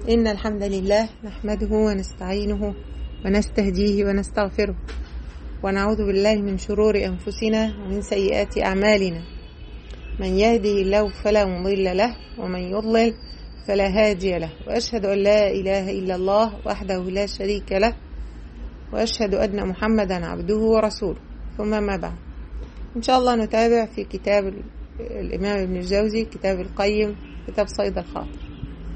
إن الحمد لله نحمده ونستعينه ونستهديه ونستغفره ونعوذ بالله من شرور أنفسنا ومن سيئات أعمالنا من يهده الله فلا مضل له ومن يضلل فلا هادي له وأشهد أن لا إله إلا الله وحده لا شريك له وأشهد أن محمدا عبده ورسوله ثم ما بعد إن شاء الله نتابع في كتاب الإمام ابن الجوزي كتاب القيم كتاب صيد الخاطر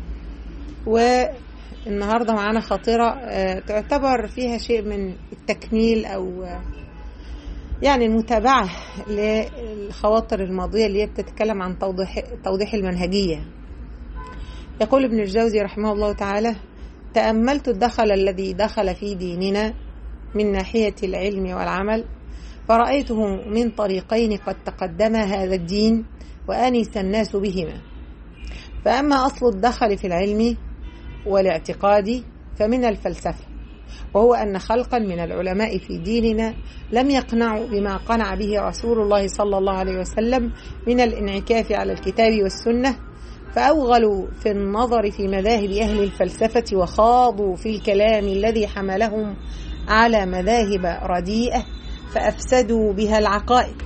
والنهارده معانا خاطرة تعتبر فيها شيء من التكميل أو يعني المتابعة للخواطر الماضية اللي هي بتتكلم عن توضيح توضيح المنهجية يقول ابن الجوزي رحمه الله تعالى تأملت الدخل الذي دخل في ديننا من ناحية العلم والعمل فرأيته من طريقين قد تقدما هذا الدين وأنس الناس بهما فأما أصل الدخل في العلم والاعتقاد فمن الفلسفة وهو أن خلقا من العلماء في ديننا لم يقنعوا بما قنع به رسول الله صلى الله عليه وسلم من الانعكاف على الكتاب والسنة فأوغلوا في النظر في مذاهب أهل الفلسفة وخاضوا في الكلام الذي حملهم على مذاهب رديئة فأفسدوا بها العقائد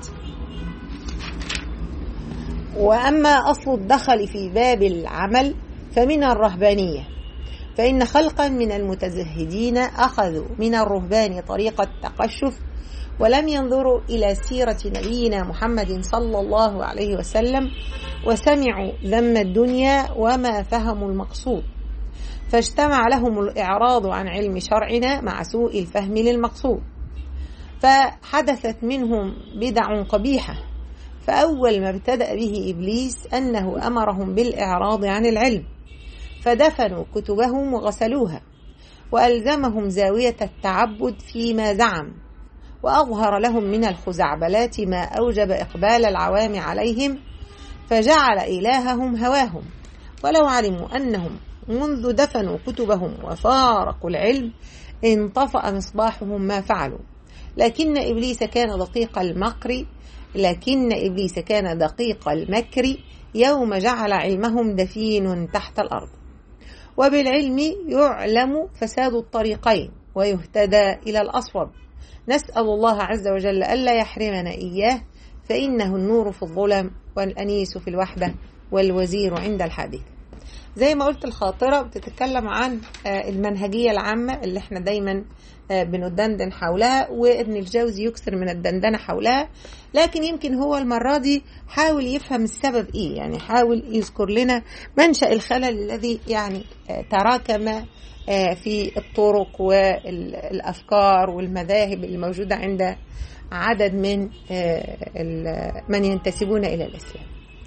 وأما أصل الدخل في باب العمل فمن الرهبانية فإن خلقا من المتزهدين أخذوا من الرهبان طريق التقشف ولم ينظروا إلى سيرة نبينا محمد صلى الله عليه وسلم وسمعوا ذم الدنيا وما فهموا المقصود فاجتمع لهم الإعراض عن علم شرعنا مع سوء الفهم للمقصود فحدثت منهم بدع قبيحة فأول ما ابتدأ به إبليس أنه أمرهم بالإعراض عن العلم فدفنوا كتبهم وغسلوها وألزمهم زاوية التعبد فيما زعم وأظهر لهم من الخزعبلات ما أوجب إقبال العوام عليهم فجعل إلههم هواهم ولو علموا أنهم منذ دفنوا كتبهم وفارقوا العلم انطفأ مصباحهم ما فعلوا لكن إبليس كان دقيق المكر لكن إبليس كان دقيق المكر يوم جعل علمهم دفين تحت الأرض وبالعلم يعلم فساد الطريقين ويهتدى إلى الأصوب نسأل الله عز وجل ألا يحرمنا إياه فإنه النور في الظلم والأنيس في الوحدة والوزير عند الحديث زي ما قلت الخاطرة بتتكلم عن المنهجية العامة اللي احنا دايما بندندن حولها وابن الجوزي يكثر من الدندنة حولها لكن يمكن هو المرة دي حاول يفهم السبب ايه يعني حاول يذكر لنا منشأ الخلل الذي يعني تراكم في الطرق والأفكار والمذاهب الموجودة عند عدد من من ينتسبون إلى الإسلام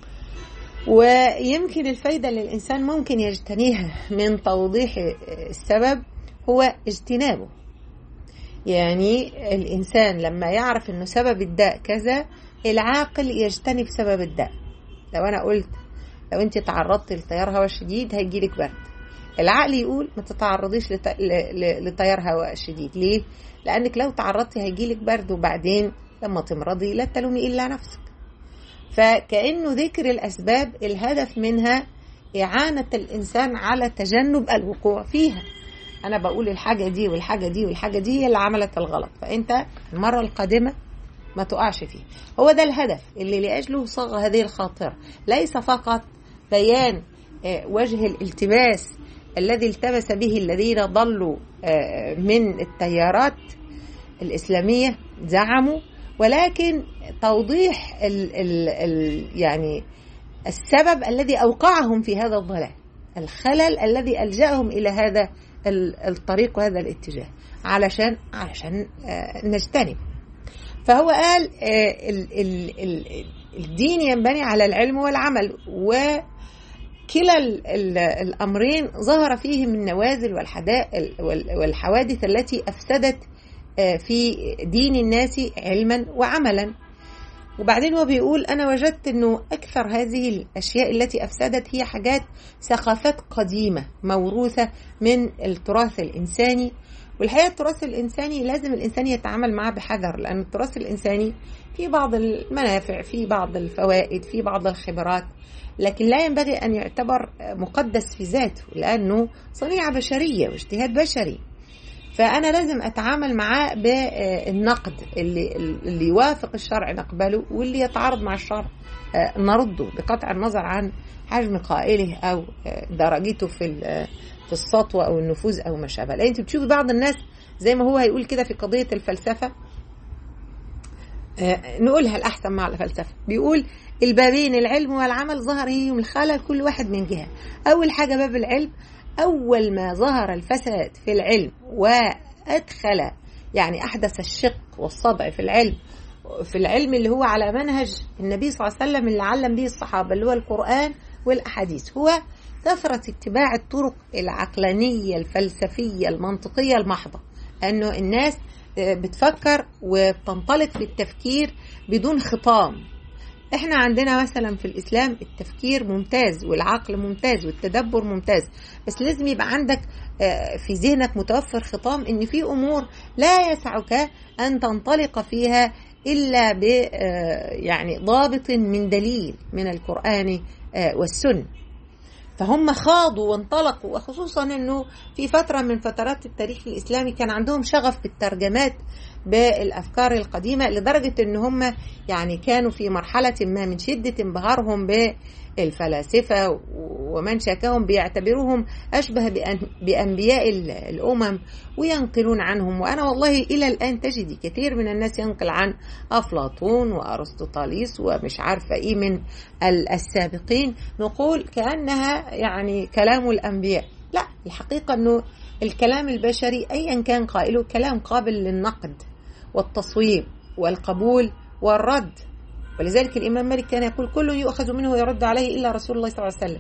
ويمكن الفايدة اللي الإنسان ممكن يجتنيها من توضيح السبب هو اجتنابه يعني الإنسان لما يعرف أنه سبب الداء كذا العاقل يجتنب سبب الداء لو أنا قلت لو أنت تعرضت لتيار هواء شديد هيجيلك برد العقل يقول ما تتعرضيش لت... لتيار هواء شديد ليه؟ لأنك لو تعرضتي هيجيلك برد وبعدين لما تمرضي لا تلومي إلا نفسك فكأنه ذكر الأسباب الهدف منها إعانة الإنسان على تجنب الوقوع فيها أنا بقول الحاجة دي والحاجة دي والحاجة دي هي اللي عملت الغلط فأنت المرة القادمة ما تقعش فيه هو ده الهدف اللي لأجله صاغ هذه الخاطرة ليس فقط بيان وجه الالتباس الذي التبس به الذين ضلوا من التيارات الإسلامية زعموا ولكن توضيح ال ال ال يعني السبب الذي أوقعهم في هذا الضلال الخلل الذي ألجأهم إلى هذا الطريق وهذا الاتجاه علشان علشان نجتنب فهو قال الدين ينبني على العلم والعمل وكلا الأمرين ظهر فيه من النوازل والحوادث التي أفسدت في دين الناس علما وعملا وبعدين هو بيقول أنا وجدت أنه أكثر هذه الأشياء التي أفسدت هي حاجات ثقافات قديمة موروثة من التراث الإنساني والحقيقة التراث الإنساني لازم الإنسان يتعامل معه بحذر لأن التراث الإنساني في بعض المنافع في بعض الفوائد في بعض الخبرات لكن لا ينبغي أن يعتبر مقدس في ذاته لأنه صنيعة بشرية واجتهاد بشري فأنا لازم أتعامل معاه بالنقد اللي, اللي يوافق الشرع نقبله واللي يتعارض مع الشرع نرده بقطع النظر عن حجم قائله أو درجته في في السطوة أو النفوذ أو ما شابه لأن أنت بتشوفي بعض الناس زي ما هو هيقول كده في قضية الفلسفة نقولها الأحسن مع الفلسفة بيقول البابين العلم والعمل ظهر فيهم الخلل كل واحد من جهة أول حاجة باب العلم أول ما ظهر الفساد في العلم وأدخل يعني أحدث الشق والصدع في العلم في العلم اللي هو على منهج النبي صلى الله عليه وسلم اللي علم به الصحابة اللي هو القرآن والأحاديث هو كثرة اتباع الطرق العقلانية الفلسفية المنطقية المحضة أنه الناس بتفكر وبتنطلق في التفكير بدون خطام احنا عندنا مثلا في الاسلام التفكير ممتاز والعقل ممتاز والتدبر ممتاز بس لازم يبقى عندك في ذهنك متوفر خطام ان في امور لا يسعك ان تنطلق فيها الا ب يعني ضابط من دليل من القران والسنه فهم خاضوا وانطلقوا وخصوصا انه في فتره من فترات التاريخ الاسلامي كان عندهم شغف بالترجمات بالافكار القديمه لدرجه ان هم يعني كانوا في مرحله ما من شده انبهارهم بالفلاسفه ومن شاكهم بيعتبروهم اشبه بانبياء الامم وينقلون عنهم وانا والله الى الان تجدي كثير من الناس ينقل عن افلاطون وارسطوطاليس ومش عارفه ايه من السابقين نقول كانها يعني كلام الانبياء لا الحقيقه انه الكلام البشري ايا كان قائله كلام قابل للنقد والتصويب والقبول والرد ولذلك الإمام مالك كان يقول كل يؤخذ منه ويرد عليه إلا رسول الله صلى الله عليه وسلم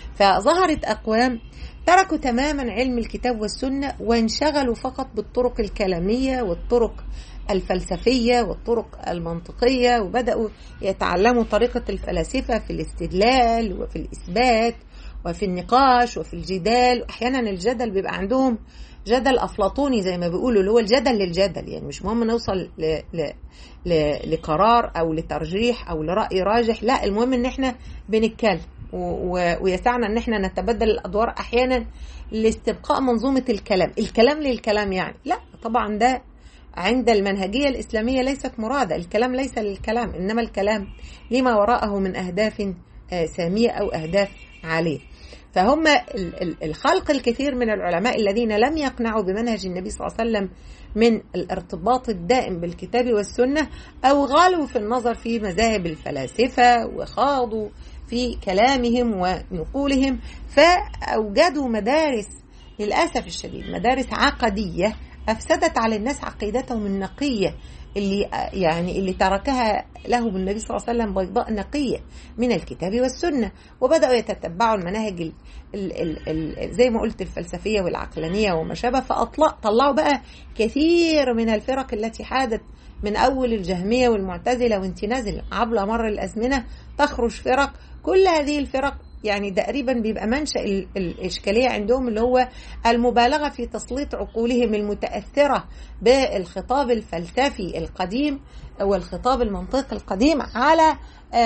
فظهرت أقوام تركوا تماما علم الكتاب والسنة وانشغلوا فقط بالطرق الكلامية والطرق الفلسفية والطرق المنطقية وبدأوا يتعلموا طريقة الفلاسفة في الاستدلال وفي الإثبات وفي النقاش وفي الجدال أحيانا الجدل بيبقى عندهم جدل أفلاطوني زي ما بيقولوا اللي هو الجدل للجدل يعني مش مهم نوصل ل... ل... ل... لقرار أو لترجيح أو لرأي راجح لا المهم إن إحنا بنتكلم و... و... ويسعنا إن إحنا نتبدل الأدوار أحيانا لاستبقاء منظومة الكلام الكلام للكلام يعني لا طبعا ده عند المنهجية الإسلامية ليست مرادة الكلام ليس للكلام إنما الكلام لما وراءه من أهداف سامية أو أهداف عالية فهم الخلق الكثير من العلماء الذين لم يقنعوا بمنهج النبي صلى الله عليه وسلم من الارتباط الدائم بالكتاب والسنة أو غالوا في النظر في مذاهب الفلاسفة وخاضوا في كلامهم ونقولهم فأوجدوا مدارس للأسف الشديد مدارس عقدية أفسدت على الناس عقيدتهم النقية اللي يعني اللي تركها لهم النبي صلى الله عليه وسلم بيضاء نقية من الكتاب والسنة وبدأوا يتتبعوا المناهج ال ال ال زي ما قلت الفلسفية والعقلانية وما شابه فأطلق طلعوا بقى كثير من الفرق التي حادت من أول الجهمية والمعتزلة وانت نازل عبر مر الأزمنة تخرج فرق كل هذه الفرق يعني تقريبا بيبقى منشأ الإشكالية عندهم اللي هو المبالغة في تسليط عقولهم المتأثرة بالخطاب الفلسفي القديم والخطاب المنطقي القديم على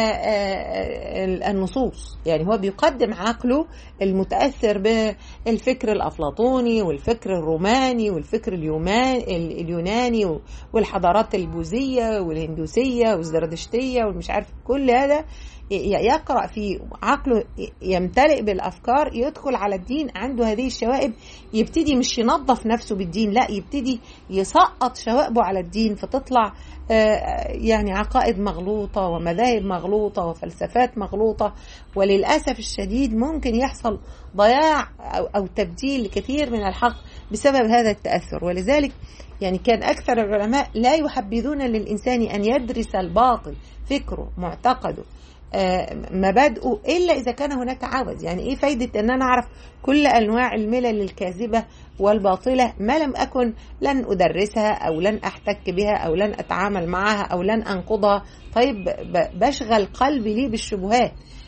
النصوص يعني هو بيقدم عقله المتأثر بالفكر الأفلاطوني والفكر الروماني والفكر اليوناني والحضارات البوذية والهندوسية والزردشتية والمش عارف كل هذا يقرأ في عقله يمتلئ بالأفكار يدخل على الدين عنده هذه الشوائب يبتدي مش ينظف نفسه بالدين لا يبتدي يسقط شوائبه على الدين فتطلع يعني عقائد مغلوطة ومذاهب مغلوطة وفلسفات مغلوطة وللأسف الشديد ممكن يحصل ضياع أو تبديل لكثير من الحق بسبب هذا التأثر ولذلك يعني كان أكثر العلماء لا يحبذون للإنسان أن يدرس الباطل فكره معتقده مبادئه الا اذا كان هناك عوز يعني ايه فايده ان انا اعرف كل انواع الملل الكاذبه والباطله ما لم اكن لن ادرسها او لن احتك بها او لن اتعامل معها او لن انقضها طيب بشغل قلبي ليه بالشبهات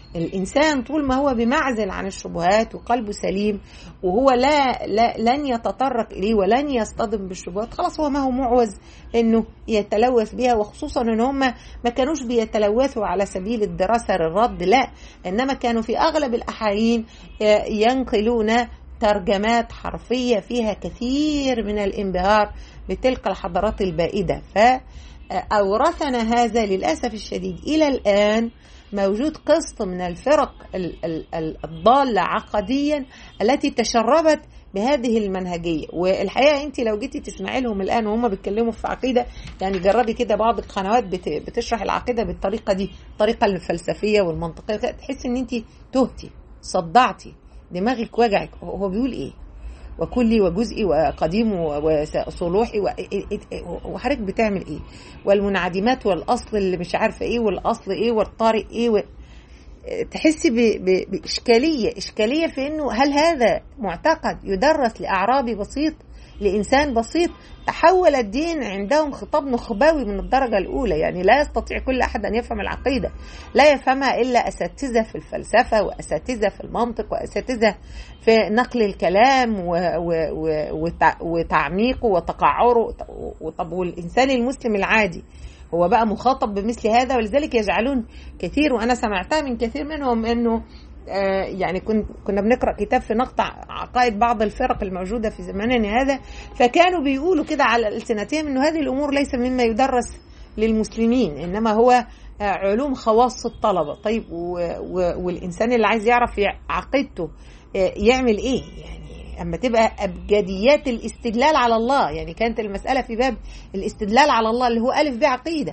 الإنسان طول ما هو بمعزل عن الشبهات وقلبه سليم وهو لا, لا لن يتطرق إليه ولن يصطدم بالشبهات خلاص هو ما هو معوز إنه يتلوث بها وخصوصا إن هم ما كانوش بيتلوثوا على سبيل الدراسة للرد لا إنما كانوا في أغلب الأحايين ينقلون ترجمات حرفية فيها كثير من الانبهار بتلك الحضارات البائدة فأورثنا هذا للأسف الشديد إلى الآن موجود قسط من الفرق الضالة عقديا التي تشربت بهذه المنهجية والحقيقة أنت لو جيتي تسمعي لهم الآن وهم بيتكلموا في عقيدة يعني جربي كده بعض القنوات بتشرح العقيدة بالطريقة دي الطريقة الفلسفية والمنطقية تحسي أن أنت تهتي صدعتي دماغك وجعك هو بيقول ايه وكلي وجزئي وقديم وصلوحي وحضرتك بتعمل ايه والمنعدمات والاصل اللي مش عارفه ايه والاصل ايه والطارئ ايه و... تحسي باشكاليه اشكاليه في انه هل هذا معتقد يدرس لاعرابي بسيط لإنسان بسيط تحول الدين عندهم خطاب نخبوي من الدرجة الأولى يعني لا يستطيع كل أحد أن يفهم العقيدة لا يفهمها إلا أساتذة في الفلسفة وأساتذة في المنطق وأساتذة في نقل الكلام و و و وتعميقه وتقعره طب والإنسان المسلم العادي هو بقى مخاطب بمثل هذا ولذلك يجعلون كثير وأنا سمعتها من كثير منهم أنه يعني كنت كنا بنقرا كتاب في نقطع عقائد بعض الفرق الموجوده في زماننا هذا فكانوا بيقولوا كده على السنتين انه هذه الامور ليس مما يدرس للمسلمين انما هو علوم خواص الطلبه طيب والانسان اللي عايز يعرف عقيدته يعمل ايه يعني اما تبقى ابجديات الاستدلال على الله يعني كانت المساله في باب الاستدلال على الله اللي هو الف بعقيده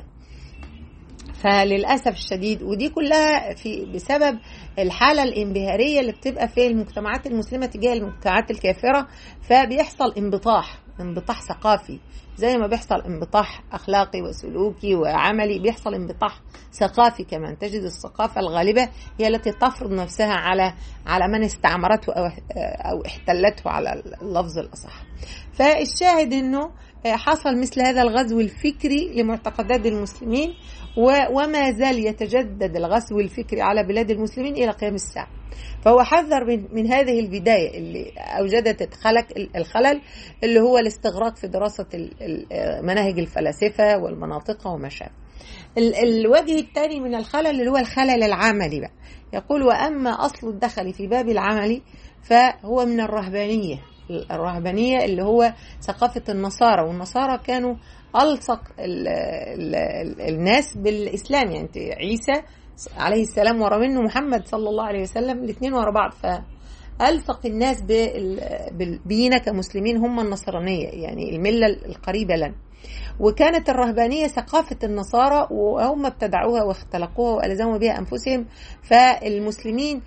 فللاسف الشديد ودي كلها في بسبب الحاله الانبهاريه اللي بتبقى في المجتمعات المسلمه تجاه المجتمعات الكافره فبيحصل انبطاح انبطاح ثقافي زي ما بيحصل انبطاح اخلاقي وسلوكي وعملي بيحصل انبطاح ثقافي كمان تجد الثقافه الغالبه هي التي تفرض نفسها على على من استعمرته او او احتلته على اللفظ الاصح فالشاهد انه حصل مثل هذا الغزو الفكري لمعتقدات المسلمين وما زال يتجدد الغزو الفكري على بلاد المسلمين الى قيام الساعه فهو حذر من, من هذه البدايه اللي اوجدت خلق الخلل اللي هو الاستغراق في دراسه مناهج الفلاسفه والمناطق وما شابه الوجه الثاني من الخلل اللي هو الخلل العملي بقى يقول واما اصل الدخل في باب العمل فهو من الرهبانيه الرهبانية اللي هو ثقافة النصارى والنصارى كانوا ألصق ال ال ال الناس بالإسلام يعني عيسى عليه السلام ورا منه محمد صلى الله عليه وسلم الاثنين ورا بعض فألصق الناس بينا كمسلمين هم النصرانية يعني الملة القريبة لنا وكانت الرهبانية ثقافة النصارى وهم ابتدعوها واختلقوها وألزموا بها أنفسهم فالمسلمين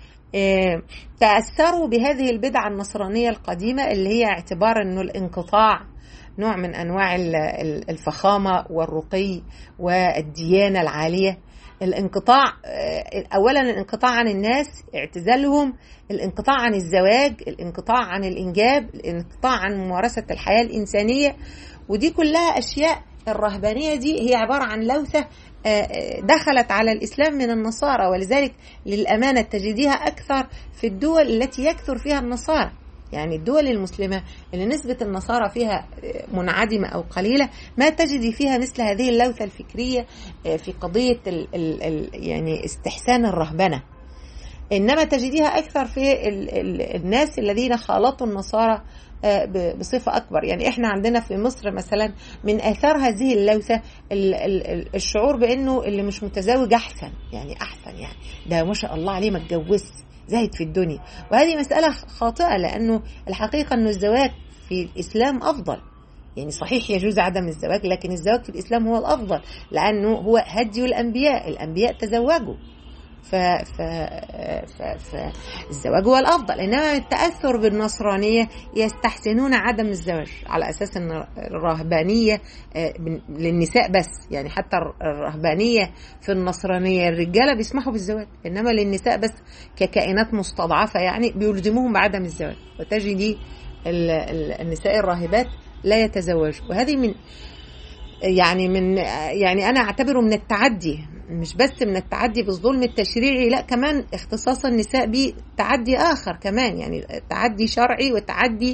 تأثروا بهذه البدعة النصرانية القديمة اللي هي اعتبار أنه الانقطاع نوع من أنواع الفخامة والرقي والديانة العالية الانقطاع اولا الانقطاع عن الناس اعتزالهم الانقطاع عن الزواج الانقطاع عن الانجاب الانقطاع عن ممارسه الحياه الانسانيه ودي كلها اشياء الرهبانيه دي هي عباره عن لوثه دخلت على الاسلام من النصارى ولذلك للامانه تجديها اكثر في الدول التي يكثر فيها النصارى يعني الدول المسلمة اللي نسبة النصارى فيها منعدمة أو قليلة ما تجدي فيها مثل هذه اللوثة الفكرية في قضية ال ال ال يعني استحسان الرهبنة إنما تجديها أكثر في ال ال الناس الذين خالطوا النصارى بصفة أكبر يعني إحنا عندنا في مصر مثلا من آثار هذه اللوثة الشعور بأنه اللي مش متزوج أحسن يعني أحسن يعني ده ما شاء الله عليه ما اتجوزش زاهد في الدنيا وهذه مسألة خاطئة لأنه الحقيقة أنه الزواج في الإسلام أفضل يعني صحيح يجوز عدم الزواج لكن الزواج في الإسلام هو الأفضل لأنه هو هدي الأنبياء الأنبياء تزوجوا ف... ف... ف... ف... الزواج هو الافضل انما التاثر بالنصرانيه يستحسنون عدم الزواج على اساس ان الرهبانيه للنساء بس يعني حتى الرهبانيه في النصرانيه الرجاله بيسمحوا بالزواج انما للنساء بس ككائنات مستضعفه يعني بيلزموهم بعدم الزواج وتجدي النساء الراهبات لا يتزوجوا وهذه من يعني من يعني انا اعتبره من التعدي مش بس من التعدي بالظلم التشريعي لا كمان اختصاص النساء بتعدي اخر كمان يعني تعدي شرعي وتعدي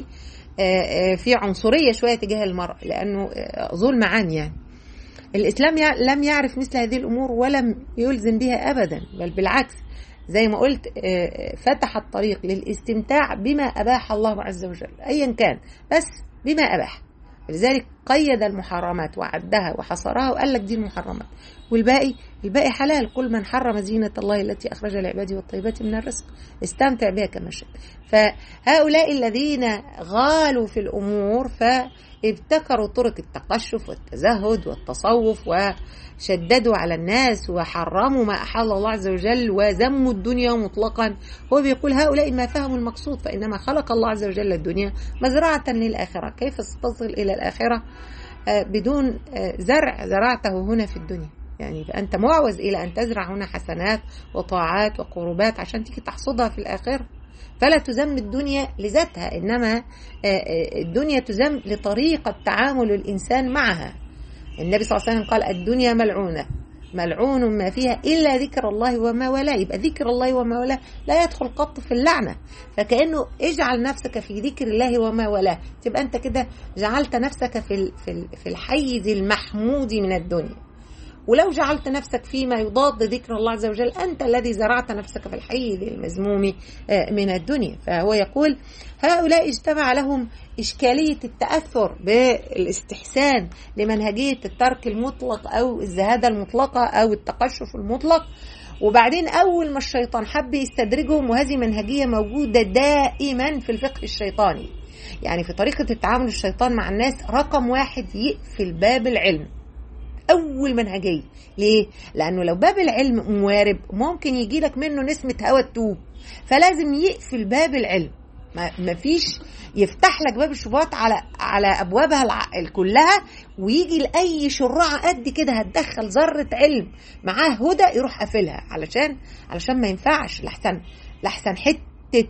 في عنصريه شويه تجاه المراه لانه ظلم عام يعني الاسلام لم يعرف مثل هذه الامور ولم يلزم بها ابدا بل بالعكس زي ما قلت فتح الطريق للاستمتاع بما اباح الله عز وجل ايا كان بس بما اباح لذلك قيد المحرمات وعدها وحصرها وقال لك دي المحرمات والباقي الباقي حلال كل من حرم زينة الله التي أخرج لعباده والطيبات من الرزق استمتع بها كما شئت فهؤلاء الذين غالوا في الأمور فابتكروا طرق التقشف والتزهد والتصوف وشددوا على الناس وحرموا ما أحل الله عز وجل وذموا الدنيا مطلقا هو بيقول هؤلاء ما فهموا المقصود فإنما خلق الله عز وجل الدنيا مزرعة للآخرة كيف ستصل إلى الآخرة بدون زرع زرعته هنا في الدنيا يعني فأنت معوز إلى أن تزرع هنا حسنات وطاعات وقربات عشان تيجي تحصدها في الآخرة فلا تذم الدنيا لذاتها إنما الدنيا تذم لطريقة تعامل الإنسان معها النبي صلى الله عليه وسلم قال الدنيا ملعونة ملعون ما فيها إلا ذكر الله وما والاه يبقى ذكر الله وما والاه لا يدخل قط في اللعنة فكأنه اجعل نفسك في ذكر الله وما والاه تبقى أنت كده جعلت نفسك في في الحيز المحمود من الدنيا ولو جعلت نفسك فيما يضاد ذكر الله عز وجل أنت الذي زرعت نفسك في الحيز المذموم من الدنيا فهو يقول هؤلاء اجتمع لهم إشكالية التأثر بالاستحسان لمنهجية الترك المطلق أو الزهادة المطلقة أو التقشف المطلق وبعدين أول ما الشيطان حب يستدرجهم وهذه منهجية موجودة دائما في الفقه الشيطاني يعني في طريقة التعامل الشيطان مع الناس رقم واحد يقفل باب العلم اول منهجيه ليه لانه لو باب العلم موارب ممكن يجي لك منه نسمه هوى التوب فلازم يقفل باب العلم ما فيش يفتح لك باب الشبهات على على ابوابها كلها ويجي لاي شراعه قد كده هتدخل ذره علم معاه هدى يروح قافلها علشان علشان ما ينفعش لحسن لحسن حته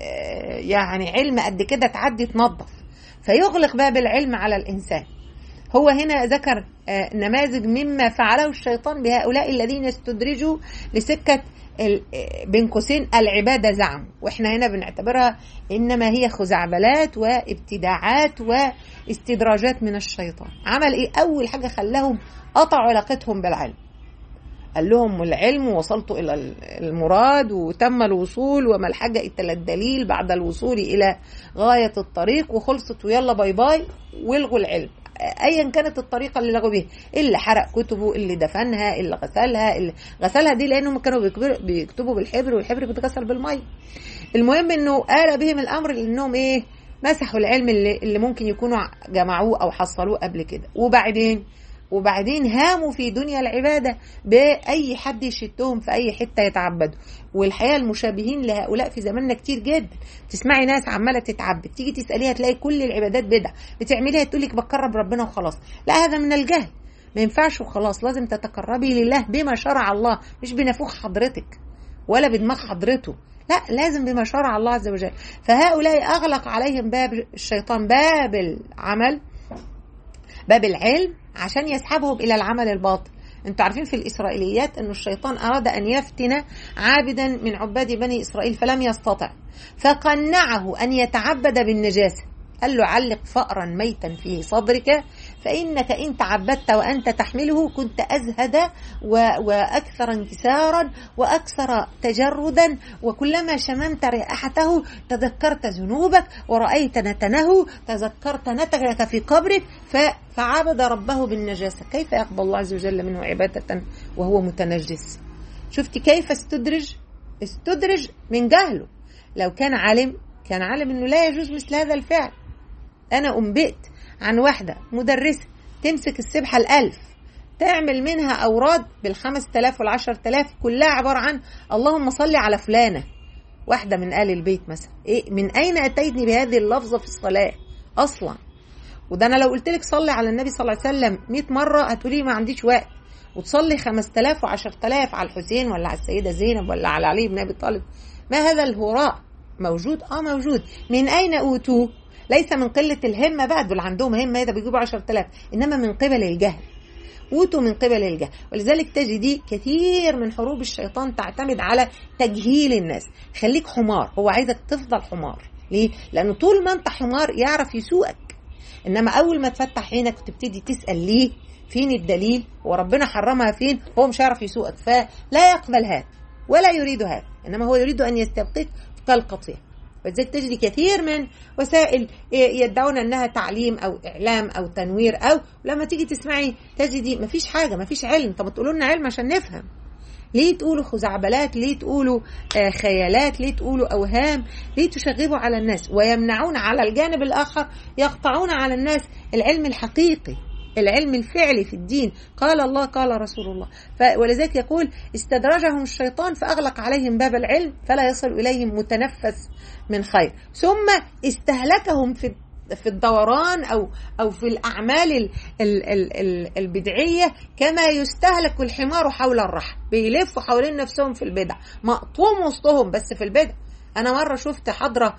يعني علم قد كده تعدي تنظف فيغلق باب العلم على الانسان هو هنا ذكر نماذج مما فعله الشيطان بهؤلاء الذين استدرجوا لسكة بين قوسين العبادة زعم واحنا هنا بنعتبرها انما هي خزعبلات وابتداعات واستدراجات من الشيطان عمل ايه اول حاجة خلاهم قطعوا علاقتهم بالعلم قال لهم العلم وصلت الى المراد وتم الوصول وما الحاجه الا الدليل بعد الوصول الى غايه الطريق وخلصت ويلا باي باي والغوا العلم ايا كانت الطريقه اللي لغوا بيها اللي حرق كتبه اللي دفنها اللي غسلها اللي غسلها دي لانهم كانوا بيكتبوا بالحبر والحبر بيتغسل بالميه المهم انه قال بهم الامر لانهم ايه مسحوا العلم اللي, اللي ممكن يكونوا جمعوه او حصلوه قبل كده وبعدين وبعدين هاموا في دنيا العبادة بأي حد يشتهم في أي حتة يتعبدوا والحقيقة المشابهين لهؤلاء في زماننا كتير جدا تسمعي ناس عمالة تتعبد تيجي تسأليها تلاقي كل العبادات بدع بتعمليها تقول لك بقرب ربنا وخلاص لا هذا من الجهل ما ينفعش وخلاص لازم تتقربي لله بما شرع الله مش بنفوخ حضرتك ولا بدماغ حضرته لا لازم بما شرع الله عز وجل فهؤلاء أغلق عليهم باب الشيطان باب العمل باب العلم عشان يسحبهم الى العمل الباطل انتوا عارفين في الاسرائيليات ان الشيطان اراد ان يفتن عابدا من عباد بني اسرائيل فلم يستطع فقنعه ان يتعبد بالنجاسه قال له علق فأرا ميتا في صدرك فإنك إن تعبدت وأنت تحمله كنت أزهد و... وأكثر انكسارا وأكثر تجردا وكلما شممت رائحته تذكرت ذنوبك ورأيت نتنه تذكرت نتنك في قبرك ف... فعبد ربه بالنجاسة كيف يقبل الله عز وجل منه عبادة وهو متنجس شفت كيف استدرج استدرج من جهله لو كان عالم كان عالم انه لا يجوز مثل هذا الفعل انا انبئت عن واحدة مدرسة تمسك السبحة الألف تعمل منها أوراد بالخمس تلاف والعشر تلاف كلها عبارة عن اللهم صل على فلانة واحدة من آل البيت مثلا إيه من أين أتيتني بهذه اللفظة في الصلاة أصلا وده أنا لو قلت لك صلي على النبي صلى الله عليه وسلم 100 مرة هتقولي ما عنديش وقت وتصلي 5000 و10000 على الحسين ولا على السيدة زينب ولا على علي بن أبي طالب ما هذا الهراء موجود اه موجود من اين اوتوه ليس من قله الهمه بقى دول عندهم همه إيه ده بيجيبوا 10000 انما من قبل الجهل اوتوا من قبل الجهل ولذلك تجدي كثير من حروب الشيطان تعتمد على تجهيل الناس خليك حمار هو عايزك تفضل حمار ليه لانه طول ما انت حمار يعرف يسوقك انما اول ما تفتح عينك وتبتدي تسال ليه فين الدليل وربنا حرمها فين هو مش هيعرف يسوقك فلا يقبل هذا ولا يريد هذا انما هو يريد ان يستبقيك كالقطيع ولذلك تجدي كثير من وسائل يدعون انها تعليم او اعلام او تنوير او لما تيجي تسمعي تجدي مفيش حاجه مفيش علم طب تقولوا لنا علم عشان نفهم ليه تقولوا خزعبلات ليه تقولوا آه خيالات ليه تقولوا اوهام ليه تشغبوا على الناس ويمنعون على الجانب الاخر يقطعون على الناس العلم الحقيقي العلم الفعلي في الدين قال الله قال رسول الله ولذلك يقول استدرجهم الشيطان فأغلق عليهم باب العلم فلا يصل إليهم متنفس من خير ثم استهلكهم في في الدوران او او في الاعمال ال ال ال ال البدعيه كما يستهلك الحمار حول الرحى بيلفوا حوالين نفسهم في البدع مقطوم وسطهم بس في البدع انا مره شفت حضره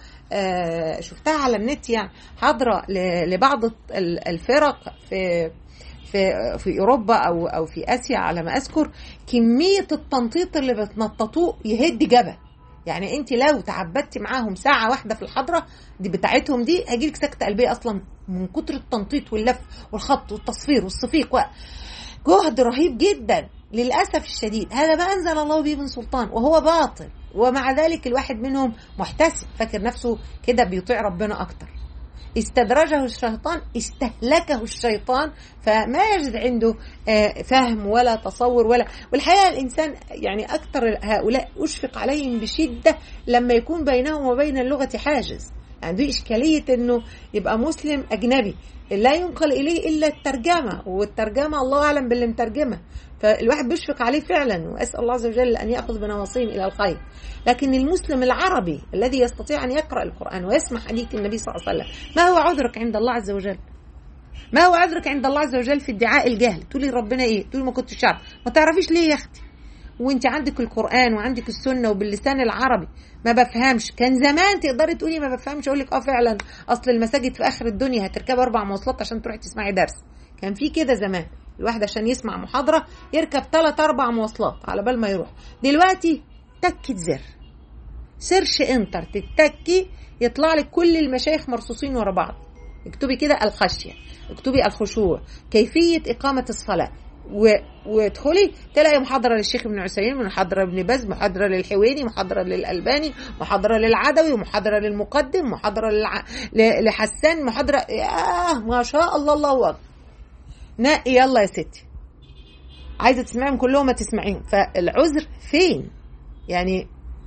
آه شفتها على النت يعني حضره لبعض الفرق في في في اوروبا او او في اسيا على ما اذكر كميه التنطيط اللي بتنططوه يهد جبل يعني انت لو تعبدتي معاهم ساعه واحده في الحضره دي بتاعتهم دي هيجيلك سكته قلبيه اصلا من كتر التنطيط واللف والخط والتصفير والصفيق و... جهد رهيب جدا للاسف الشديد هذا ما انزل الله به من سلطان وهو باطل ومع ذلك الواحد منهم محتسب فاكر نفسه كده بيطيع ربنا اكتر استدرجه الشيطان استهلكه الشيطان فما يجد عنده فهم ولا تصور ولا والحقيقه الانسان يعني اكثر هؤلاء اشفق عليهم بشده لما يكون بينهم وبين اللغه حاجز يعني دي اشكاليه انه يبقى مسلم اجنبي لا ينقل اليه الا الترجمه والترجمه الله اعلم باللي مترجمه فالواحد بيشفق عليه فعلا واسال الله عز وجل ان ياخذ بنواصيهم الى الخير لكن المسلم العربي الذي يستطيع ان يقرا القران ويسمع حديث النبي صلى الله عليه وسلم ما هو عذرك عند الله عز وجل ما هو عذرك عند الله عز وجل في ادعاء الجهل تقولي ربنا ايه تقولي ما كنتش عارف ما تعرفيش ليه يا اختي وانت عندك القران وعندك السنه وباللسان العربي ما بفهمش كان زمان تقدري تقولي ما بفهمش اقول لك اه فعلا اصل المساجد في اخر الدنيا هتركبي اربع مواصلات عشان تروحي تسمعي درس كان في كده زمان الواحد عشان يسمع محاضره يركب ثلاث اربع مواصلات على بال ما يروح دلوقتي تكه زر سيرش انتر تتكي يطلع لك كل المشايخ مرصوصين ورا بعض اكتبي كده الخشيه اكتبي الخشوع كيفيه اقامه الصلاه و... وادخلي تلاقي محاضره للشيخ ابن عثيمين محاضره لابن باز محاضره للحويني محاضره للالباني محاضره للعدوي ومحاضره للمقدم محاضره للع... ل... لحسان محاضره آه ما شاء الله الله اكبر نقي يلا يا ستي عايزه تسمعيهم كلهم ما تسمعيهم فالعذر فين يعني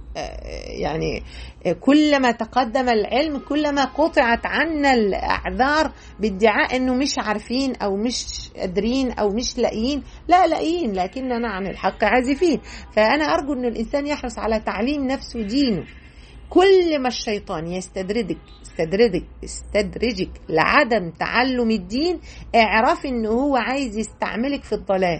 يعني كلما تقدم العلم كلما قطعت عنا الاعذار بادعاء انه مش عارفين او مش قادرين او مش لاقيين لا لاقيين لكننا عن الحق عازفين فانا ارجو ان الانسان يحرص على تعليم نفسه دينه كل ما الشيطان يستدرجك استدرجك استدرجك لعدم تعلم الدين اعرفي ان هو عايز يستعملك في الضلال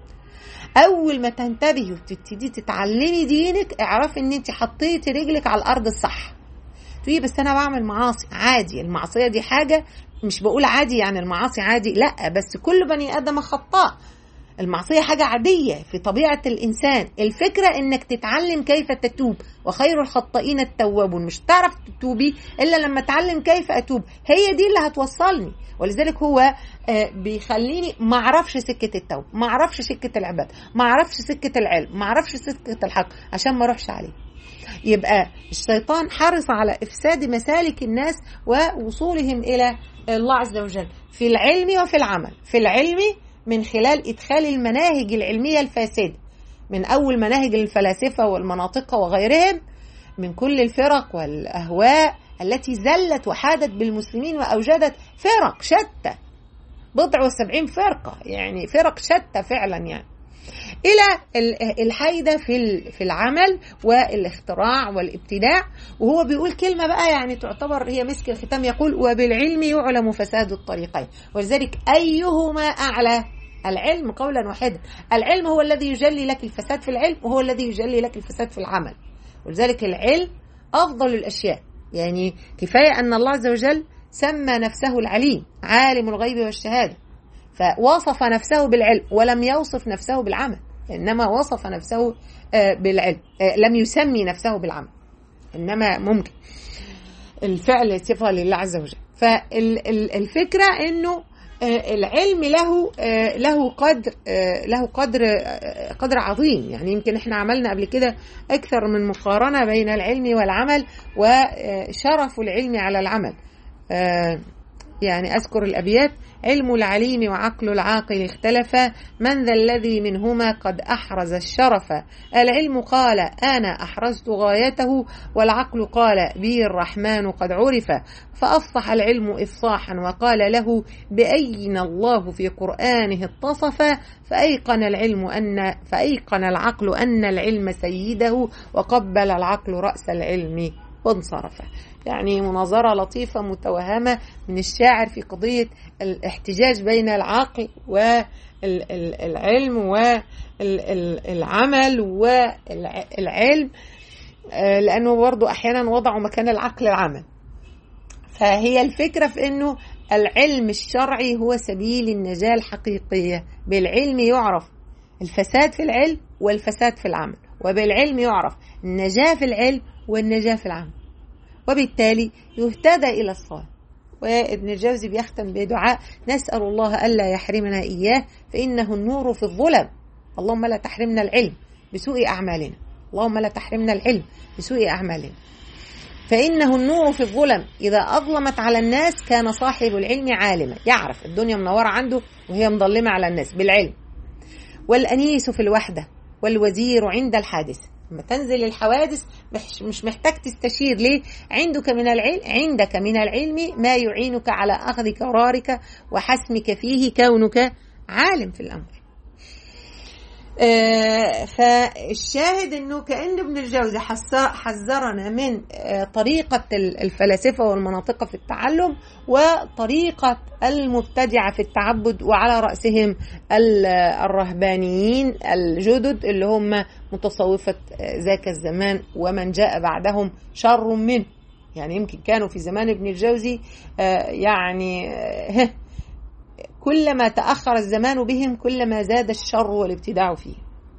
اول ما تنتبهي وتبتدي تتعلمي دينك اعرفي ان انت حطيتي رجلك على الارض الصح تقولي بس انا بعمل معاصي عادي المعصيه دي حاجه مش بقول عادي يعني المعاصي عادي لا بس كل بني ادم خطاء المعصية حاجة عادية في طبيعة الإنسان الفكرة إنك تتعلم كيف تتوب وخير الخطائين التوابون مش تعرف تتوبي إلا لما تعلم كيف أتوب هي دي اللي هتوصلني ولذلك هو بيخليني ما اعرفش سكه التوبه ما اعرفش سكه العباده ما اعرفش سكه العلم ما اعرفش سكه الحق عشان ما اروحش عليه يبقى الشيطان حرص على افساد مسالك الناس ووصولهم الى الله عز وجل في العلم وفي العمل في العلم من خلال ادخال المناهج العلميه الفاسده من اول مناهج الفلاسفه والمناطق وغيرهم من كل الفرق والاهواء التي زلت وحادت بالمسلمين واوجدت فرق شتى بضع وسبعين فرقة يعني فرق شتى فعلا يعني إلى الحيدة في في العمل والاختراع والابتداع وهو بيقول كلمة بقى يعني تعتبر هي مسك الختام يقول وبالعلم يعلم فساد الطريقين ولذلك أيهما أعلى العلم قولا واحدا العلم هو الذي يجلي لك الفساد في العلم وهو الذي يجلي لك الفساد في العمل ولذلك العلم أفضل الأشياء يعني كفاية أن الله عز وجل سمى نفسه العليم عالم الغيب والشهادة فوصف نفسه بالعلم ولم يوصف نفسه بالعمل إنما وصف نفسه بالعلم لم يسمي نفسه بالعمل إنما ممكن الفعل صفة لله عز وجل فالفكرة إنه العلم له له قدر له قدر قدر عظيم يعني يمكن احنا عملنا قبل كده اكثر من مقارنه بين العلم والعمل وشرف العلم على العمل يعني اذكر الابيات علم العليم وعقل العاقل اختلفا من ذا الذي منهما قد احرز الشرف العلم قال انا احرزت غايته والعقل قال بي الرحمن قد عرف فافصح العلم افصاحا وقال له باين الله في قرانه اتصف فايقن العلم ان فايقن العقل ان العلم سيده وقبل العقل راس العلم وانصرف يعني مناظرة لطيفة متوهمة من الشاعر في قضية الاحتجاج بين العقل والعلم والعمل والعلم لأنه برضو أحيانا وضعوا مكان العقل العمل فهي الفكرة في أنه العلم الشرعي هو سبيل النجاة الحقيقية بالعلم يعرف الفساد في العلم والفساد في العمل وبالعلم يعرف النجاة في العلم والنجاة في العمل وبالتالي يهتدى إلى الصواب وابن الجوزي بيختم بدعاء نسأل الله ألا يحرمنا إياه فإنه النور في الظلم اللهم لا تحرمنا العلم بسوء أعمالنا اللهم لا تحرمنا العلم بسوء أعمالنا فإنه النور في الظلم إذا أظلمت على الناس كان صاحب العلم عالما يعرف الدنيا منورة عنده وهي مظلمة على الناس بالعلم والأنيس في الوحدة والوزير عند الحادث لما تنزل الحوادث مش محتاج تستشير ليه عندك من العلم عندك من العلم ما يعينك على أخذ قرارك وحسمك فيه كونك عالم في الأمر آه فالشاهد انه كان ابن الجوزي حذرنا من آه طريقه الفلاسفه والمناطق في التعلم وطريقه المبتدعه في التعبد وعلى راسهم الرهبانيين الجدد اللي هم متصوفه ذاك الزمان ومن جاء بعدهم شر منه يعني يمكن كانوا في زمان ابن الجوزي آه يعني كلما تأخر الزمان بهم كلما زاد الشر والابتداع فيه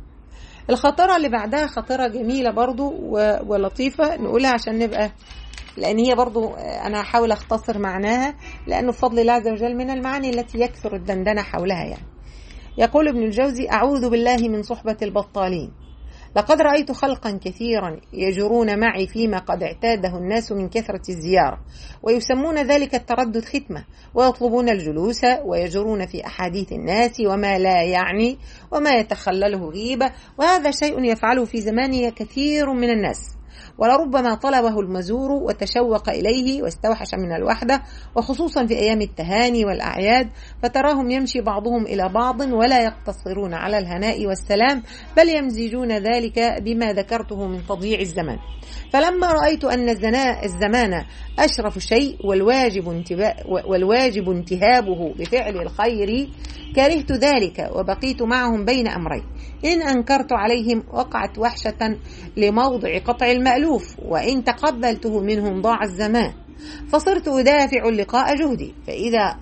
الخطرة اللي بعدها خطرة جميلة برضو ولطيفة نقولها عشان نبقى لأن هي برضو أنا هحاول أختصر معناها لأنه بفضل الله عز وجل من المعاني التي يكثر الدندنة حولها يعني يقول ابن الجوزي أعوذ بالله من صحبة البطالين لقد رأيت خلقا كثيرا يجرون معي فيما قد اعتاده الناس من كثرة الزيارة ويسمون ذلك التردد ختمة ويطلبون الجلوس ويجرون في أحاديث الناس وما لا يعني وما يتخلله غيبة وهذا شيء يفعله في زمانه كثير من الناس ولربما طلبه المزور وتشوق إليه واستوحش من الوحدة وخصوصا في أيام التهاني والأعياد فتراهم يمشي بعضهم إلى بعض ولا يقتصرون على الهناء والسلام بل يمزجون ذلك بما ذكرته من تضييع الزمان فلما رأيت أن الزمان أشرف شيء والواجب, انتبا والواجب انتهابه بفعل الخير كرهت ذلك وبقيت معهم بين أمرين إن أنكرت عليهم وقعت وحشة لموضع قطع المألوف وإن تقبلته منهم ضاع الزمان فصرت أدافع لقاء جهدي فإذا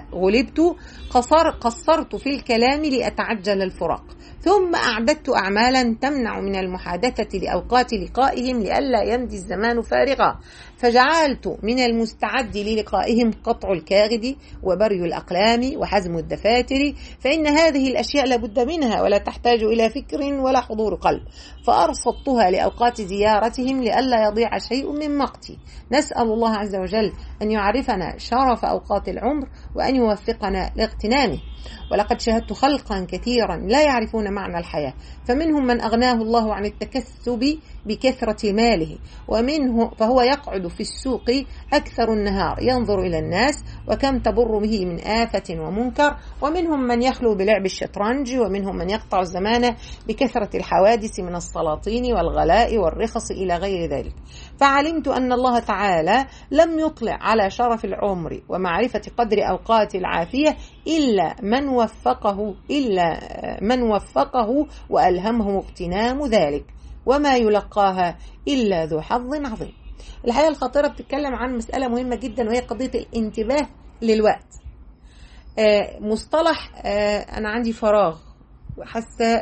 غلبت قصر قصرت في الكلام لأتعجل الفراق ثم أعددت أعمالا تمنع من المحادثة لأوقات لقائهم لئلا يمضي الزمان فارغا فجعلت من المستعد للقائهم قطع الكاغد وبري الأقلام وحزم الدفاتر فإن هذه الأشياء لابد منها ولا تحتاج إلى فكر ولا حضور قلب فأرصدتها لأوقات زيارتهم لئلا يضيع شيء من مقتي نسأل الله عز وجل أن يعرفنا شرف أوقات العمر وأن يوفقنا لاغتنامه ولقد شاهدت خلقا كثيرا لا يعرفون معنى الحياة فمنهم من أغناه الله عن التكسب بكثرة ماله ومنه فهو يقعد في السوق أكثر النهار ينظر إلى الناس وكم تبر به من آفة ومنكر ومنهم من يخلو بلعب الشطرنج ومنهم من يقطع الزمان بكثرة الحوادث من السلاطين والغلاء والرخص إلى غير ذلك فعلمت أن الله تعالى لم يطلع على شرف العمر ومعرفة قدر أوقات العافية إلا من وفقه إلا من وفقه وألهمه اغتنام ذلك وما يلقاها إلا ذو حظ عظيم الحقيقة الخطيرة بتتكلم عن مسألة مهمة جدا وهي قضية الانتباه للوقت آه، مصطلح آه، أنا عندي فراغ وحاسة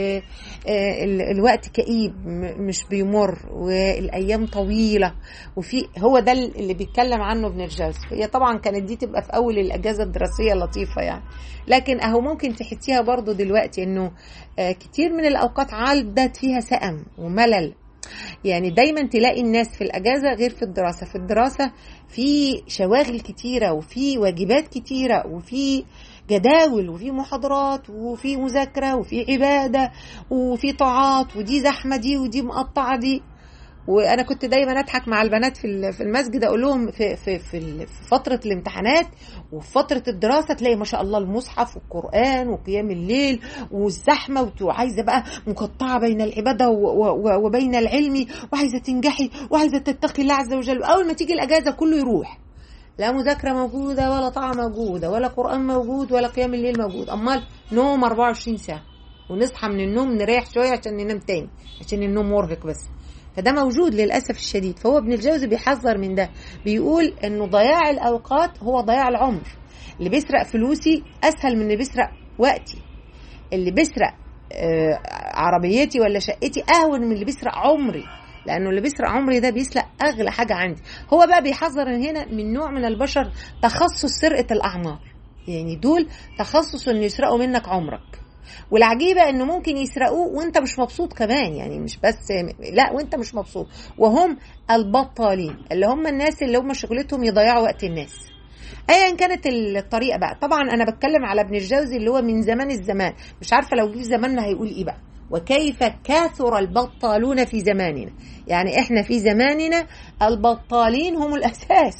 بالوقت كئيب م- مش بيمر والأيام طويلة وفي هو ده اللي بيتكلم عنه ابن الجوزي هي طبعا كانت دي تبقى في أول الأجازة الدراسية لطيفة يعني لكن أهو ممكن تحسيها برضو دلوقتي إنه آه، كتير من الأوقات عدت فيها سأم وملل يعني دايما تلاقي الناس في الأجازة غير في الدراسة في الدراسة في شواغل كتيرة وفي واجبات كتيرة وفي جداول وفي محاضرات وفي مذاكرة وفي عبادة وفي طاعات ودي زحمة دي ودي مقطعة دي وانا كنت دايما اضحك مع البنات في ال- في المسجد اقول لهم في في في ال- في فتره الامتحانات وفي فتره الدراسه تلاقي ما شاء الله المصحف والقران وقيام الليل والزحمه وت- وعايزه بقى مقطعه بين العباده و- و- وبين العلم وعايزه تنجحي وعايزه تتقي الله عز وجل اول ما تيجي الاجازه كله يروح لا مذاكره موجوده ولا طاعه موجوده ولا قران موجود ولا قيام الليل موجود امال نوم 24 ساعه ونصحى من النوم نريح شويه عشان ننام تاني عشان النوم مرهق بس فده موجود للاسف الشديد فهو ابن الجوزي بيحذر من ده بيقول انه ضياع الاوقات هو ضياع العمر اللي بيسرق فلوسي اسهل من اللي بيسرق وقتي اللي بيسرق آه، عربيتي ولا شقتي اهون من اللي بيسرق عمري لانه اللي بيسرق عمري ده بيسرق اغلى حاجه عندي هو بقى بيحذر هنا من نوع من البشر تخصص سرقه الاعمار يعني دول تخصص انه يسرقوا منك عمرك والعجيبة انه ممكن يسرقوه وانت مش مبسوط كمان يعني مش بس لا وانت مش مبسوط وهم البطالين اللي هم الناس اللي هم شغلتهم يضيعوا وقت الناس ايا كانت الطريقه بقى طبعا انا بتكلم على ابن الجوزي اللي هو من زمان الزمان مش عارفه لو جه في زماننا هيقول ايه بقى وكيف كاثر البطالون في زماننا يعني احنا في زماننا البطالين هم الاساس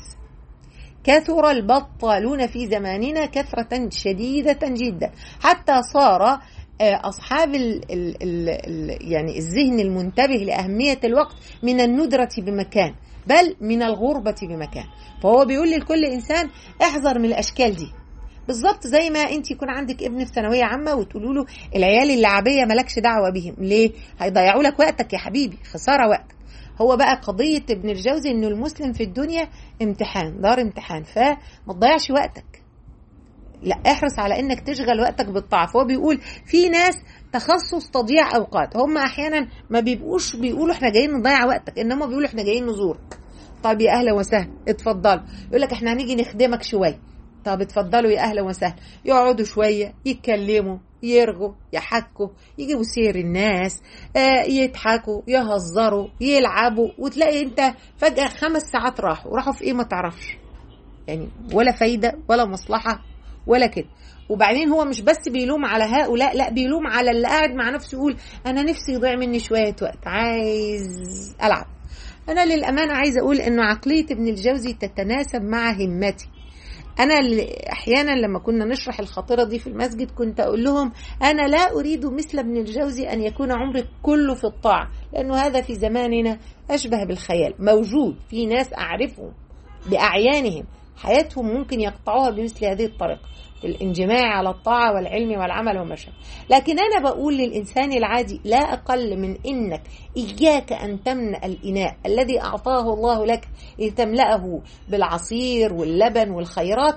كثر البطالون في زماننا كثرة شديدة جدا حتى صار آه، أصحاب ال ال ال ال يعني الذهن المنتبه لأهمية الوقت من الندرة بمكان بل من الغربة بمكان فهو بيقول لكل إنسان احذر من الأشكال دي بالظبط زي ما انت يكون عندك ابن في ثانويه عامه وتقولوا له العيال اللعبيه مالكش دعوه بيهم ليه هيضيعوا لك وقتك يا حبيبي خساره وقتك هو بقى قضيه ابن الجوزي انه المسلم في الدنيا امتحان دار امتحان فما تضيعش وقتك لا احرص على انك تشغل وقتك بالطاعه فهو بيقول في ناس تخصص تضييع اوقات هم احيانا ما بيبقوش بيقولوا احنا جايين نضيع وقتك انما بيقولوا احنا جايين نزورك طب يا اهلا وسهلا اتفضلوا يقول لك احنا هنيجي نخدمك شويه طب اتفضلوا يا اهلا وسهلا يقعدوا شويه يتكلموا يرغوا يحكوا يجيبوا سير الناس آه يضحكوا يهزروا يلعبوا وتلاقي انت فجاه خمس ساعات راحوا راحوا في ايه ما تعرفش يعني ولا فايده ولا مصلحه ولا كده وبعدين هو مش بس بيلوم على هؤلاء لا بيلوم على اللي قاعد مع نفسه يقول انا نفسي يضيع مني شويه وقت عايز العب انا للامانه عايزه اقول انه عقليه ابن الجوزي تتناسب مع همتي انا اللي احيانا لما كنا نشرح الخطيره دي في المسجد كنت اقول لهم انا لا اريد مثل ابن الجوزي ان يكون عمري كله في الطاعه لانه هذا في زماننا اشبه بالخيال موجود في ناس اعرفهم باعيانهم حياتهم ممكن يقطعوها بمثل هذه الطريقه في الانجماع على الطاعه والعلم والعمل وما شابه لكن انا بقول للانسان العادي لا اقل من انك اياك ان تملا الاناء الذي اعطاه الله لك لتملاه بالعصير واللبن والخيرات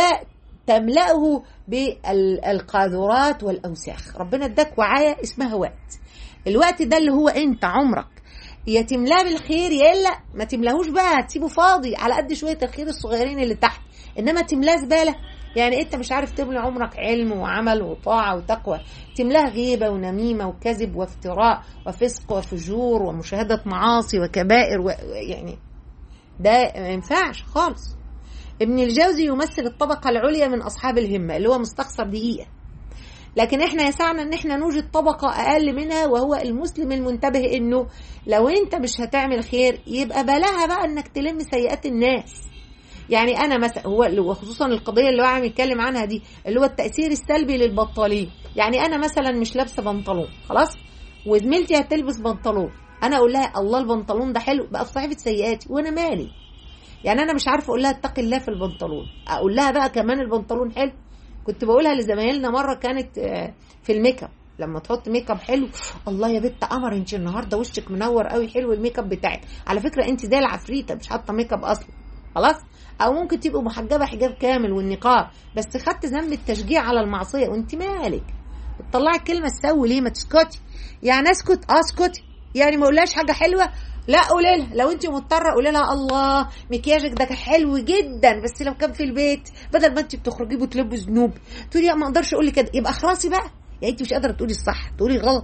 فتملاه بالقاذورات والاوساخ ربنا اداك وعايه اسمها وقت الوقت ده اللي هو انت عمرك يا تملاه بالخير يا الا ما تملاهوش بقى تسيبه فاضي على قد شويه الخير الصغيرين اللي تحت انما تملاه زباله يعني انت مش عارف تملى عمرك علم وعمل وطاعه وتقوى تملاه غيبه ونميمه وكذب وافتراء وفسق وفجور ومشاهده معاصي وكبائر و... يعني ده ما ينفعش خالص ابن الجوزي يمثل الطبقه العليا من اصحاب الهمه اللي هو مستخسر دقيقه لكن احنا يسعنا ان احنا نوجد طبقة اقل منها وهو المسلم المنتبه انه لو انت مش هتعمل خير يبقى بلاها بقى انك تلم سيئات الناس يعني انا مثلا هو وخصوصا القضيه اللي هو عم يتكلم عنها دي اللي هو التاثير السلبي للبطالين يعني انا مثلا مش لابسه بنطلون خلاص وزميلتي هتلبس بنطلون انا اقول لها الله البنطلون ده حلو بقى في صحيفه سيئاتي وانا مالي يعني انا مش عارفه اقول لها اتقي الله في البنطلون اقول لها بقى كمان البنطلون حلو كنت بقولها لزمايلنا مره كانت في الميك اب لما تحط ميك اب حلو الله يا بت قمر انت النهارده وشك منور قوي حلو الميك اب بتاعك على فكره انت زي العفريته مش حاطه ميك اب اصلا خلاص او ممكن تبقى محجبه حجاب كامل والنقاب بس خدت ذنب التشجيع على المعصيه وانت مالك بتطلعي الكلمه تسوي ليه ما تسكتي يعني اسكت اه اسكتي يعني ما اقولهاش حاجه حلوه لا قولي لها لو انت مضطره قولي لها الله مكياجك ده حلو جدا بس لو كان في البيت بدل ما انت بتخرجي وتلبي ذنوب تقولي ما اقدرش اقول لك كده يبقى خلاصي بقى يعني انت مش قادره تقولي الصح تقولي غلط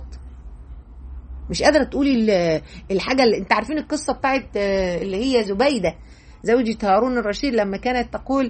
مش قادره تقولي الحاجه اللي انت عارفين القصه بتاعت اللي هي زبيده زوجة هارون الرشيد لما كانت تقول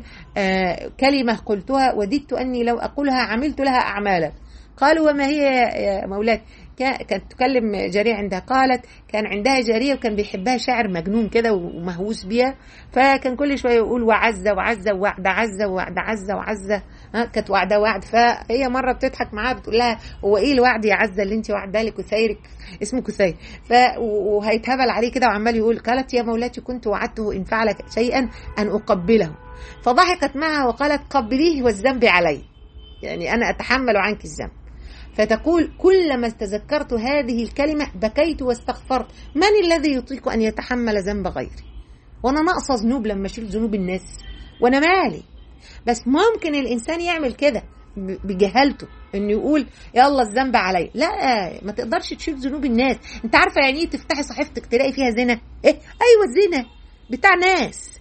كلمة قلتها وددت أني لو أقولها عملت لها أعمالا قالوا وما هي يا مولاي كانت تكلم جارية عندها قالت كان عندها جارية وكان بيحبها شاعر مجنون كده ومهووس بيها فكان كل شوية يقول وعزة وعزة ووعد عزة ووعد عزة وعزة ها كانت وعدة وعد فهي مرة بتضحك معاها بتقول لها هو ايه الوعد يا عزة اللي انت وعدها لي كثيرك اسمه كثير ف وهيتهبل عليه كده وعمال يقول قالت يا مولاتي كنت وعدته ان فعل شيئا ان اقبله فضحكت معها وقالت قبليه والذنب علي يعني انا اتحمل عنك الذنب فتقول كلما تذكرت هذه الكلمة بكيت واستغفرت من الذي يطيق أن يتحمل ذنب غيري وأنا ناقصة ذنوب لما أشيل ذنوب الناس وأنا مالي بس ممكن الإنسان يعمل كده بجهالته انه يقول يلا الذنب عليا لا ما تقدرش تشيل ذنوب الناس انت عارفه يعني ايه تفتحي صحيفتك تلاقي فيها زنا ايه ايوه الزنا بتاع ناس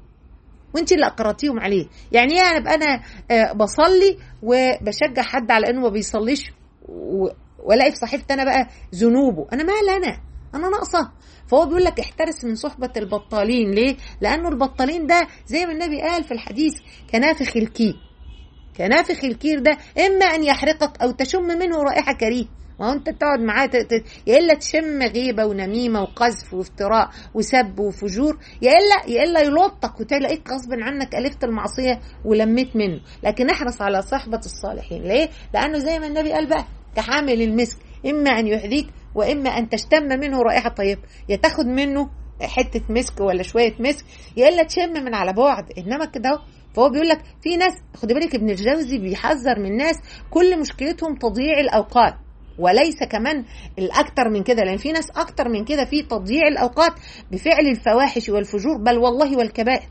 وانت اللي اقرتيهم عليه يعني ايه ابقى انا بصلي وبشجع حد على انه ما بيصليش والاقي في صحيفتي انا بقى ذنوبه انا مال انا انا ناقصه فهو بيقول لك احترس من صحبة البطالين ليه؟ لأنه البطالين ده زي ما النبي قال في الحديث كنافخ الكير كنافخ الكير ده إما أن يحرقك أو تشم منه رائحة كريه ما هو انت تقعد معاه يا الا تشم غيبه ونميمه وقذف وافتراء وسب وفجور يا الا يا الا يلطك وتلاقيك غصب عنك الفت المعصيه ولميت منه لكن احرص على صحبه الصالحين ليه؟ لانه زي ما النبي قال بقى كحامل المسك اما ان يحذيك واما ان تشتم منه رائحه طيبه يا تاخد منه حته مسك ولا شويه مسك يا الا تشم من على بعد انما كده فهو بيقول لك في ناس خدي بالك ابن الجوزي بيحذر من ناس كل مشكلتهم تضييع الاوقات وليس كمان الاكتر من كده لان في ناس اكتر من كده في تضييع الاوقات بفعل الفواحش والفجور بل والله والكبائر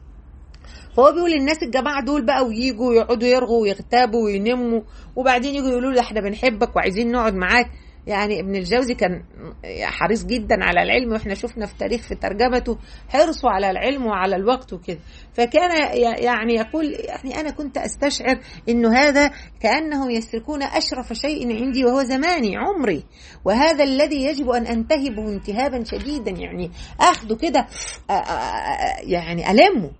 فهو بيقول الناس الجماعه دول بقى ويجوا يقعدوا يرغوا ويغتابوا وينموا وبعدين يجوا يقولوا له احنا بنحبك وعايزين نقعد معاك يعني ابن الجوزي كان حريص جدا على العلم واحنا شفنا في تاريخ في ترجمته حرصه على العلم وعلى الوقت وكده فكان يعني يقول يعني انا كنت استشعر انه هذا كانهم يسرقون اشرف شيء عندي وهو زماني عمري وهذا الذي يجب ان انتهبه انتهابا شديدا يعني اخده كده يعني المه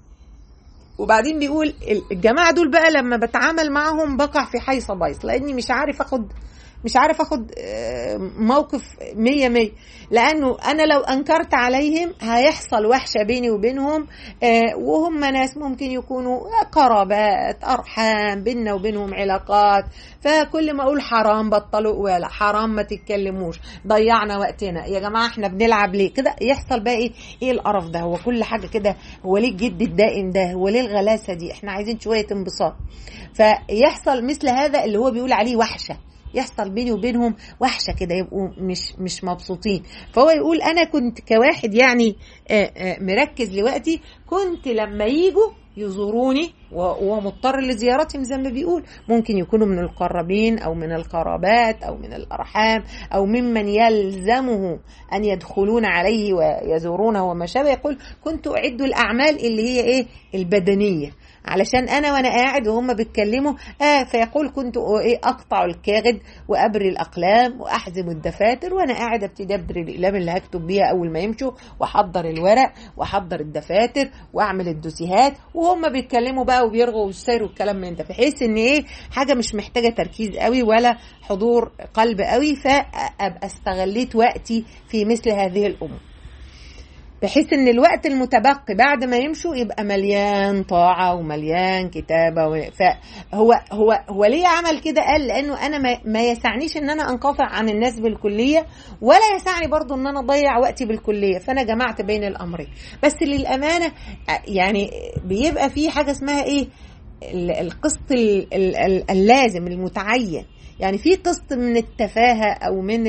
وبعدين بيقول الجماعه دول بقى لما بتعامل معهم بقع في حيصه بايص لاني مش عارف اخد مش عارف اخد موقف مية مية لانه انا لو انكرت عليهم هيحصل وحشة بيني وبينهم وهم ناس ممكن يكونوا قرابات ارحام بيننا وبينهم علاقات فكل ما اقول حرام بطلوا ولا حرام ما تتكلموش ضيعنا وقتنا يا جماعة احنا بنلعب ليه كده يحصل بقى ايه ايه القرف ده هو كل حاجة كده هو ليه الجد الدائم ده هو ليه الغلاسة دي احنا عايزين شوية انبساط فيحصل مثل هذا اللي هو بيقول عليه وحشه يحصل بيني وبينهم وحشه كده يبقوا مش مش مبسوطين فهو يقول انا كنت كواحد يعني مركز لوقتي كنت لما يجوا يزوروني ومضطر لزيارتهم زي ما بيقول ممكن يكونوا من القربين او من القرابات او من الارحام او ممن يلزمه ان يدخلون عليه ويزورونه وما شابه يقول كنت اعد الاعمال اللي هي ايه البدنيه علشان انا وانا قاعد وهم بيتكلموا اه فيقول كنت ايه اقطع الكاغد وابري الاقلام واحزم الدفاتر وانا قاعد ابتدي ابري الاقلام اللي هكتب بيها اول ما يمشوا واحضر الورق واحضر الدفاتر واعمل الدوسيهات وهم بيتكلموا بقى وبيرغوا ويسيروا الكلام من ده بحيث ان ايه حاجه مش محتاجه تركيز قوي ولا حضور قلب قوي فابقى استغليت وقتي في مثل هذه الامور بحيث ان الوقت المتبقي بعد ما يمشوا يبقى مليان طاعه ومليان كتابه و... فهو هو هو ليه عمل كده قال لانه انا ما, ما يسعنيش ان انا انقطع عن الناس بالكليه ولا يسعني برضو ان انا اضيع وقتي بالكليه فانا جمعت بين الامرين بس للامانه يعني بيبقى في حاجه اسمها ايه القسط اللازم المتعين يعني في قسط من التفاهه او من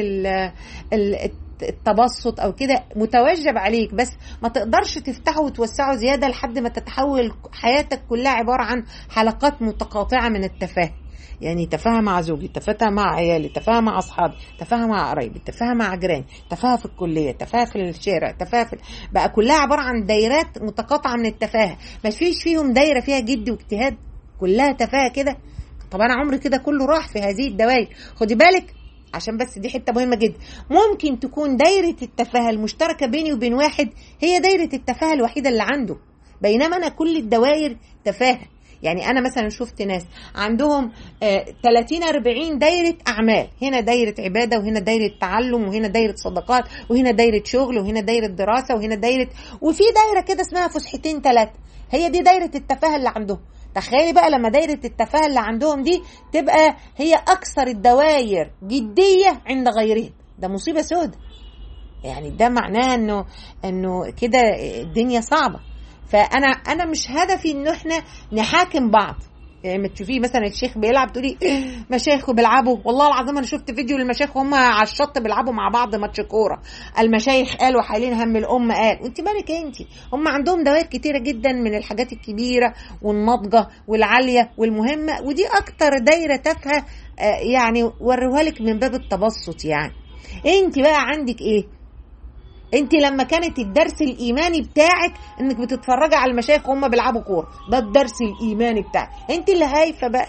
التبسط او كده متوجب عليك بس ما تقدرش تفتحه وتوسعه زياده لحد ما تتحول حياتك كلها عباره عن حلقات متقاطعه من التفاهه يعني تفاهه مع زوجي تفاهه مع عيالي تفاهه مع اصحابي تفاهه مع قرايبي تفاهه مع جيراني تفاهه في الكليه تفاهه في الشارع تفاهه في بقى كلها عباره عن دايرات متقاطعه من التفاهه ما فيش فيهم دايره فيها جد واجتهاد كلها تفاهه كده طب انا عمري كده كله راح في هذه الدوائر خدي بالك عشان بس دي حته مهمه جدا ممكن تكون دايره التفاهه المشتركه بيني وبين واحد هي دايره التفاهه الوحيده اللي عنده بينما انا كل الدوائر تفاهه يعني انا مثلا شفت ناس عندهم آه 30 40 دايره اعمال هنا دايره عباده وهنا دايره تعلم وهنا دايره صداقات وهنا دايره شغل وهنا دايره دراسه وهنا دايره وفي دايره كده اسمها فسحتين ثلاثه هي دي دايره التفاهه اللي عندهم تخيلي بقى لما دايرة التفاهة اللي عندهم دي تبقى هي أكثر الدوائر جدية عند غيرهم ده مصيبة سودة يعني ده معناه انه انه كده الدنيا صعبة فانا انا مش هدفي انه احنا نحاكم بعض يعني ما تشوفيه مثلا الشيخ بيلعب تقولي مشايخ بيلعبوا والله العظيم انا شفت فيديو للمشايخ وهم على الشط بيلعبوا مع بعض ماتش كوره المشايخ قالوا حالين هم الام قال وانت مالك انت هم عندهم دوائر كتيره جدا من الحاجات الكبيره والناضجه والعاليه والمهمه ودي اكتر دايره تافهه يعني وريها لك من باب التبسط يعني انت بقى عندك ايه انت لما كانت الدرس الايماني بتاعك انك بتتفرجي على المشايخ وهم بيلعبوا كوره ده الدرس الايماني بتاعك انت اللي هايفه بقى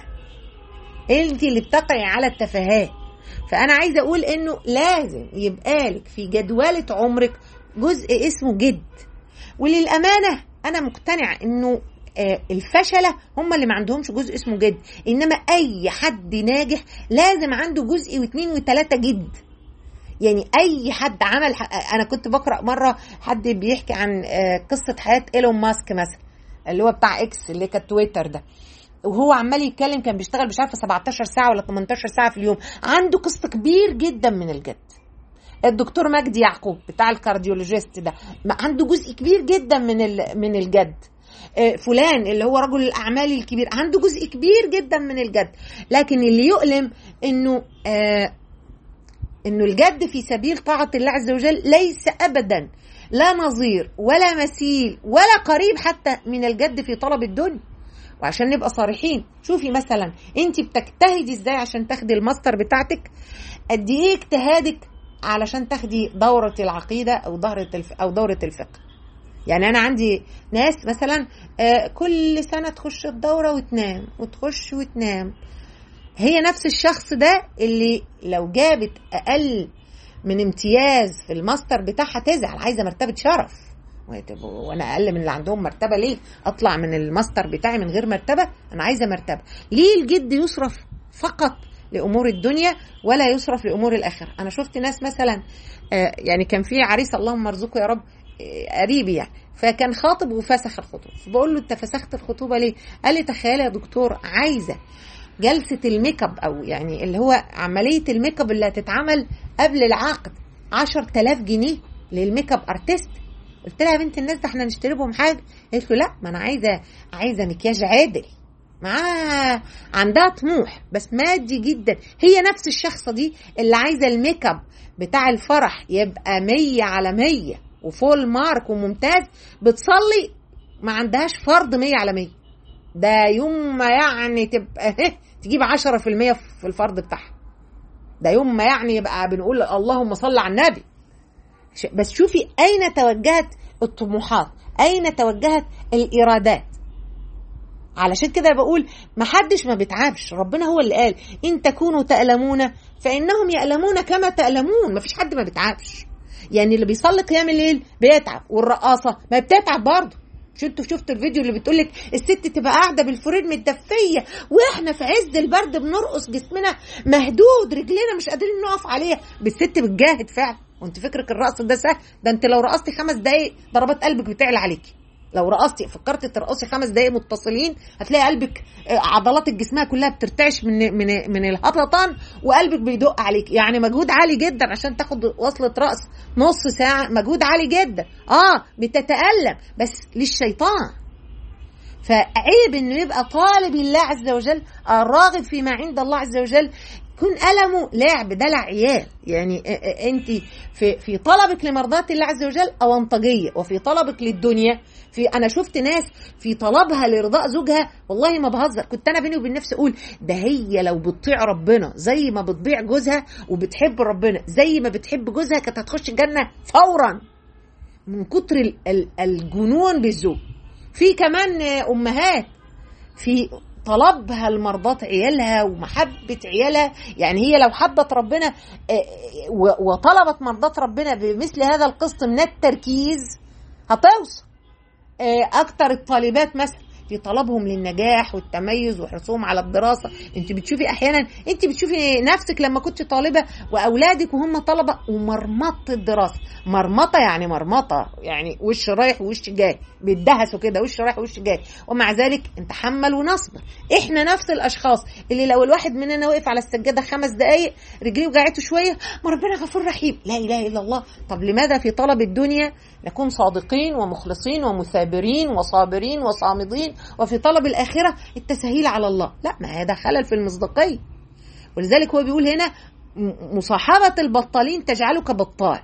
انت اللي بتقعي على التفاهات فانا عايزه اقول انه لازم يبقى لك في جدوله عمرك جزء اسمه جد وللامانه انا مقتنعه انه الفشلة هم اللي ما عندهمش جزء اسمه جد إنما أي حد ناجح لازم عنده جزء واثنين وثلاثة جد يعني اي حد عمل انا كنت بقرا مره حد بيحكي عن قصه حياه ايلون ماسك مثلا اللي هو بتاع اكس اللي كان تويتر ده وهو عمال يتكلم كان بيشتغل مش عارفه 17 ساعه ولا 18 ساعه في اليوم عنده قسط كبير جدا من الجد الدكتور مجدي يعقوب بتاع الكارديولوجيست ده عنده جزء كبير جدا من من الجد فلان اللي هو رجل الاعمال الكبير عنده جزء كبير جدا من الجد لكن اللي يؤلم انه آه انه الجد في سبيل طاعه الله عز وجل ليس ابدا لا نظير ولا مثيل ولا قريب حتى من الجد في طلب الدنيا وعشان نبقى صريحين شوفي مثلا انت بتجتهدي ازاي عشان تاخدي الماستر بتاعتك قد ايه اجتهادك علشان تاخدي دوره العقيده او دوره الف... او دوره الفقه يعني انا عندي ناس مثلا كل سنه تخش الدوره وتنام وتخش وتنام هي نفس الشخص ده اللي لو جابت اقل من امتياز في الماستر بتاعها تزعل عايزه مرتبه شرف وانا اقل من اللي عندهم مرتبه ليه اطلع من الماستر بتاعي من غير مرتبه انا عايزه مرتبه ليه الجد يصرف فقط لامور الدنيا ولا يصرف لامور الاخره انا شفت ناس مثلا يعني كان في عريس اللهم ارزقه يا رب قريبي يعني فكان خاطب وفسخ الخطوبه فبقول له انت فسخت الخطوبه ليه قال لي تخيل يا دكتور عايزه جلسه الميك اب او يعني اللي هو عمليه الميك اب اللي هتتعمل قبل العقد 10000 جنيه للميك اب ارتست قلت لها يا بنت الناس ده احنا نشتري بهم حاجه قالت له لا ما انا عايزه عايزه مكياج عادل معاها عندها طموح بس مادي جدا هي نفس الشخصه دي اللي عايزه الميك اب بتاع الفرح يبقى مية على مية وفول مارك وممتاز بتصلي ما عندهاش فرض مية على مية ده يوم ما يعني تبقى تجيب عشرة في المية في الفرض بتاعها ده يوم ما يعني يبقى بنقول اللهم صل على النبي بس شوفي أين توجهت الطموحات أين توجهت الإرادات علشان كده بقول ما حدش ما بيتعبش ربنا هو اللي قال إن تكونوا تألمون فإنهم يألمون كما تألمون ما فيش حد ما بيتعبش يعني اللي بيصلي قيام الليل بيتعب والرقاصة ما بتتعب برضه شفتوا شفتوا الفيديو اللي بتقول لك الست تبقى قاعده بالفريد متدفيه واحنا في عز البرد بنرقص جسمنا مهدود رجلينا مش قادرين نقف عليها بالست بتجاهد فعلا وانت فكرك الرقص ده سهل ده انت لو رقصتي خمس دقايق ضربات قلبك بتعلى عليكي لو رقصتي فكرتي ترقصي خمس دقايق متصلين هتلاقي قلبك عضلات جسمها كلها بترتعش من من من الهبطان وقلبك بيدق عليك يعني مجهود عالي جدا عشان تاخد وصله رقص نص ساعه مجهود عالي جدا اه بتتالم بس للشيطان فعيب انه يبقى طالب الله عز وجل الراغب فيما عند الله عز وجل يكون ألمه لعب دلع عيال يعني انت في في طلبك لمرضات الله عز وجل اونطجيه وفي طلبك للدنيا في انا شفت ناس في طلبها لرضاء زوجها والله ما بهزر كنت انا بيني وبين نفسي اقول ده هي لو بتطيع ربنا زي ما بتطيع جوزها وبتحب ربنا زي ما بتحب جوزها كانت هتخش الجنه فورا من كتر الجنون بالزوج في كمان امهات في طلبها لمرضات عيالها ومحبة عيالها يعني هي لو حبت ربنا وطلبت مرضات ربنا بمثل هذا القسط من التركيز هتوصل أكتر الطالبات مثلا في طلبهم للنجاح والتميز وحرصهم على الدراسة انت بتشوفي احيانا انت بتشوفي نفسك لما كنت طالبة واولادك وهم طلبة ومرمطة الدراسة مرمطة يعني مرمطة يعني وش رايح ووش جاي بيدهسوا كده وش رايح ووش جاي ومع ذلك نتحمل ونصبر احنا نفس الاشخاص اللي لو الواحد مننا وقف على السجادة خمس دقايق رجليه وجعته شوية ما ربنا غفور رحيم لا اله الا الله طب لماذا في طلب الدنيا نكون صادقين ومخلصين ومثابرين وصابرين وصامدين وفي طلب الآخرة التسهيل على الله لا ما هذا خلل في المصداقية ولذلك هو بيقول هنا مصاحبة البطالين تجعلك بطال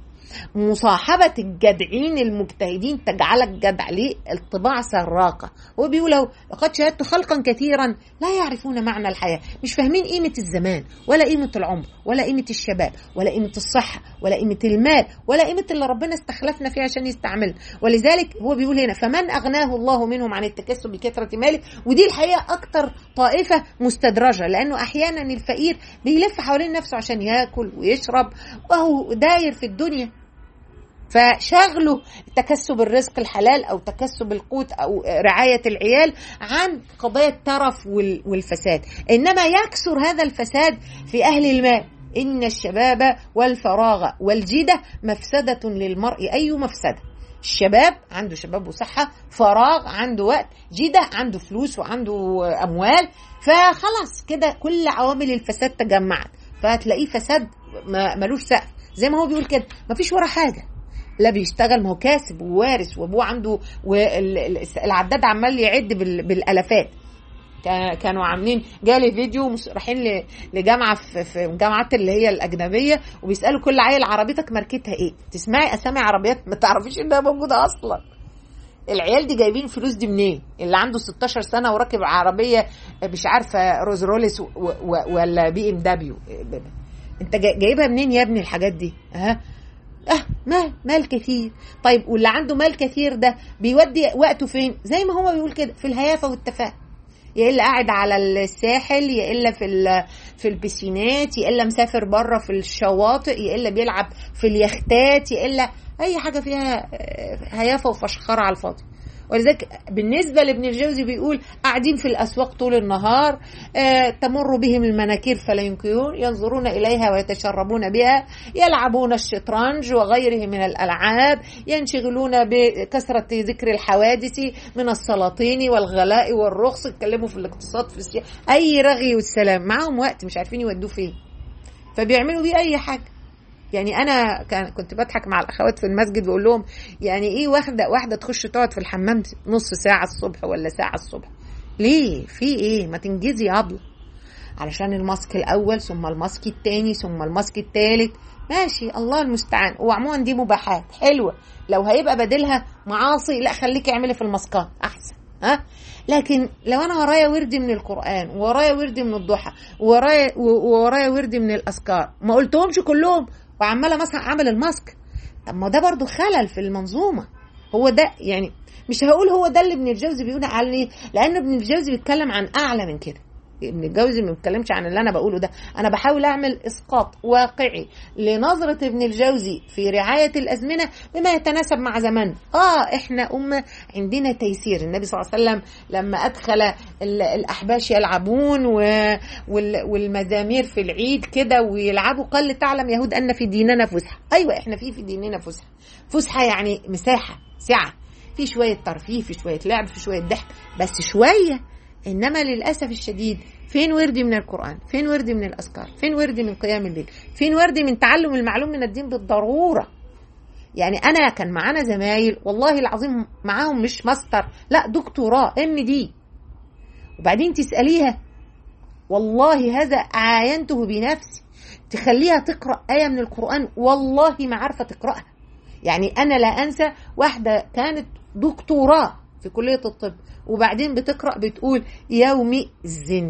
مصاحبة الجدعين المجتهدين تجعلك جدع ليه الطباع سراقة هو بيقول اهو لقد شاهدت خلقا كثيرا لا يعرفون معنى الحياة مش فاهمين قيمة الزمان ولا قيمة العمر ولا قيمة الشباب ولا قيمة الصحة ولا قيمة المال ولا قيمة اللي ربنا استخلفنا فيه عشان يستعملنا ولذلك هو بيقول هنا فمن أغناه الله منهم عن التكسب بكثرة ماله ودي الحقيقة أكتر طائفة مستدرجة لأنه أحيانا الفقير بيلف حوالين نفسه عشان ياكل ويشرب وهو داير في الدنيا فشغله تكسب الرزق الحلال او تكسب القوت او رعايه العيال عن قضايا الترف والفساد انما يكثر هذا الفساد في اهل المال ان الشباب والفراغ والجده مفسده للمرء اي مفسده الشباب عنده شباب وصحة فراغ عنده وقت جدة عنده فلوس وعنده أموال فخلاص كده كل عوامل الفساد تجمعت فهتلاقيه فساد ملوش سقف زي ما هو بيقول كده مفيش ورا حاجة لا بيشتغل ما هو كاسب ووارث وابوه عنده والعداد عمال يعد بالالافات كانوا عاملين جالي فيديو رايحين لجامعه في الجامعات اللي هي الاجنبيه وبيسالوا كل عيل عربيتك ماركتها ايه؟ تسمعي اسامي عربيات ما تعرفيش انها موجوده اصلا. العيال دي جايبين فلوس دي منين؟ اللي عنده 16 سنه وراكب عربيه مش عارفه روز روليس ولا بي ام دبليو انت جايبها منين يا ابني الحاجات دي؟ ها؟ اه مال مال كثير طيب واللي عنده مال كثير ده بيودي وقته فين زي ما هو بيقول كده في الهيافه والتفاهه يا الا قاعد على الساحل يا الا في في البسينات يا الا مسافر بره في الشواطئ يا الا بيلعب في اليختات يا الا اي حاجه فيها هيافه وفشخره على الفاضي ولذلك بالنسبة لابن الجوزي بيقول قاعدين في الأسواق طول النهار آه تمر بهم المناكير فلا ينكرون ينظرون إليها ويتشربون بها يلعبون الشطرنج وغيره من الألعاب ينشغلون بكثرة ذكر الحوادث من السلاطين والغلاء والرخص يتكلموا في الاقتصاد في السياسة أي رغي والسلام معاهم وقت مش عارفين يودوه فين فبيعملوا بيه أي حاجة يعني انا كان كنت بضحك مع الاخوات في المسجد بقول لهم يعني ايه واحده واحده تخش تقعد في الحمام نص ساعه الصبح ولا ساعه الصبح ليه في ايه ما تنجزي يا ابله علشان الماسك الاول ثم الماسك الثاني ثم الماسك الثالث ماشي الله المستعان وعموما دي مباحات حلوه لو هيبقى بديلها معاصي لا خليكي اعملي في الماسكات احسن ها لكن لو انا ورايا ورد من القران ورايا ورد من الضحى ورايا ورايا ورد من الاذكار ما قلتهمش كلهم وعماله مثلا اعمل الماسك طب ما ده برضو خلل في المنظومه هو ده يعني مش هقول هو ده اللي ابن الجوزي بيقول عليه لان ابن الجوزي بيتكلم عن اعلى من كده ابن الجوزي ما بيتكلمش عن اللي انا بقوله ده انا بحاول اعمل اسقاط واقعي لنظره ابن الجوزي في رعايه الازمنه بما يتناسب مع زماننا اه احنا امه عندنا تيسير النبي صلى الله عليه وسلم لما ادخل الاحباش يلعبون والمزامير في العيد كده ويلعبوا قال تعلم يهود ان في ديننا فسحه ايوه احنا في في ديننا فسحه فسحه يعني مساحه سعه في شويه ترفيه في شويه لعب في شويه ضحك بس شويه انما للاسف الشديد فين وردي من القران فين وردي من الاذكار فين وردي من قيام الليل فين وردي من تعلم المعلوم من الدين بالضروره يعني انا كان معانا زمايل والله العظيم معاهم مش ماستر لا دكتوراه ام دي وبعدين تساليها والله هذا عاينته بنفسي تخليها تقرا ايه من القران والله ما عارفه تقراها يعني انا لا انسى واحده كانت دكتوراه في كليه الطب وبعدين بتقرا بتقول يومئذ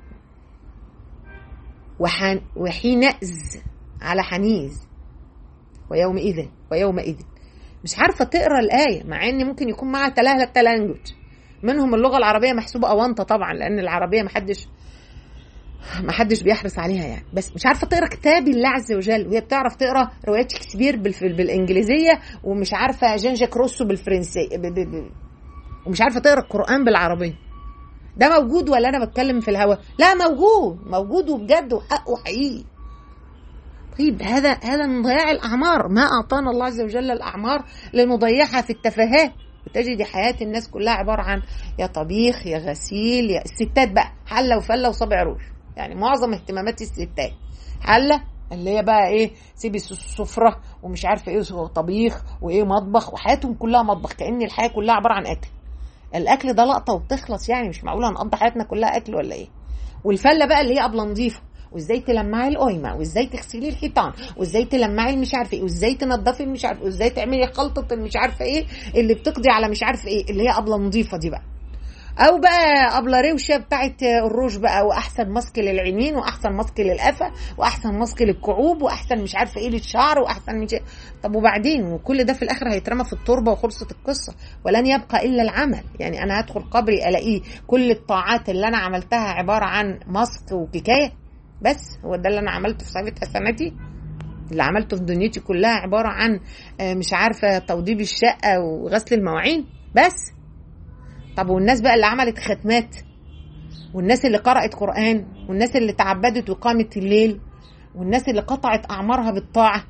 وحن وحينئذ على حنيذ ويومئذ ويومئذ مش عارفه تقرا الايه مع ان ممكن يكون معاها ثلاثه لانجوج منهم اللغه العربيه محسوبه اونطه طبعا لان العربيه محدش محدش بيحرص عليها يعني بس مش عارفه تقرا كتاب الله عز وجل وهي بتعرف تقرا روايات شكسبير بالانجليزيه ومش عارفه جان جاك روسو بالفرنسيه ب... ب... ب... ومش عارفه تقرا القران بالعربيه ده موجود ولا انا بتكلم في الهوا لا موجود موجود وبجد وحق وحقيقي طيب هذا هذا من ضياع الاعمار ما اعطانا الله عز وجل الاعمار لنضيعها في التفاهات وتجد حياه الناس كلها عباره عن يا طبيخ يا غسيل يا الستات بقى حله وفله وصابع روج يعني معظم اهتمامات الستات حله اللي هي بقى ايه سيبي السفره ومش عارفه ايه طبيخ وايه مطبخ وحياتهم كلها مطبخ كان الحياه كلها عباره عن اكل الاكل ده لقطه وبتخلص يعني مش معقوله هنقضي حياتنا كلها اكل ولا ايه والفله بقى اللي هي قبل نظيفه وازاي تلمعي القايمه وازاي تغسلي الحيطان وازاي تلمعي المش عارفه ايه وازاي تنضفي المش عارفه وازاي تعملي خلطه المش عارفه ايه اللي بتقضي على مش عارفه ايه اللي هي قبل نظيفه دي بقى او بقى ابله روشه بتاعت الروج بقى واحسن ماسك للعينين واحسن ماسك للقفا واحسن ماسك للكعوب واحسن مش عارفه ايه للشعر واحسن مش طب وبعدين وكل ده في الاخر هيترمى في التربه وخلصت القصه ولن يبقى الا العمل يعني انا هدخل قبري الاقيه كل الطاعات اللي انا عملتها عباره عن ماسك وكيكايه بس هو ده اللي انا عملته في صحيفه حسناتي اللي عملته في دنيتي كلها عباره عن مش عارفه توضيب الشقه وغسل المواعين بس طب والناس بقى اللي عملت ختمات والناس اللي قرأت قرآن والناس اللي تعبدت وقامت الليل والناس اللي قطعت أعمارها بالطاعة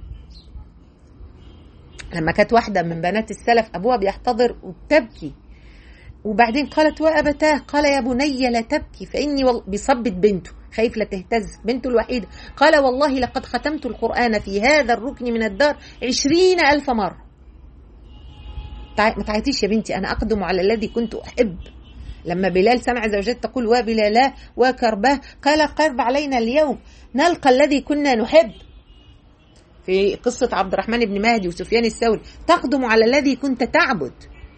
لما كانت واحدة من بنات السلف أبوها بيحتضر وبتبكي وبعدين قالت وأبتاه قال يا بني لا تبكي فإني وال... بيصبت بنته خايف لا تهتز بنته الوحيدة قال والله لقد ختمت القرآن في هذا الركن من الدار عشرين ألف مرة ما تعيطيش يا بنتي انا اقدم على الذي كنت احب لما بلال سمع زوجته تقول وبلالا وكرباه قال قرب علينا اليوم نلقى الذي كنا نحب في قصة عبد الرحمن بن مهدي وسفيان الثوري تقدم على الذي كنت تعبد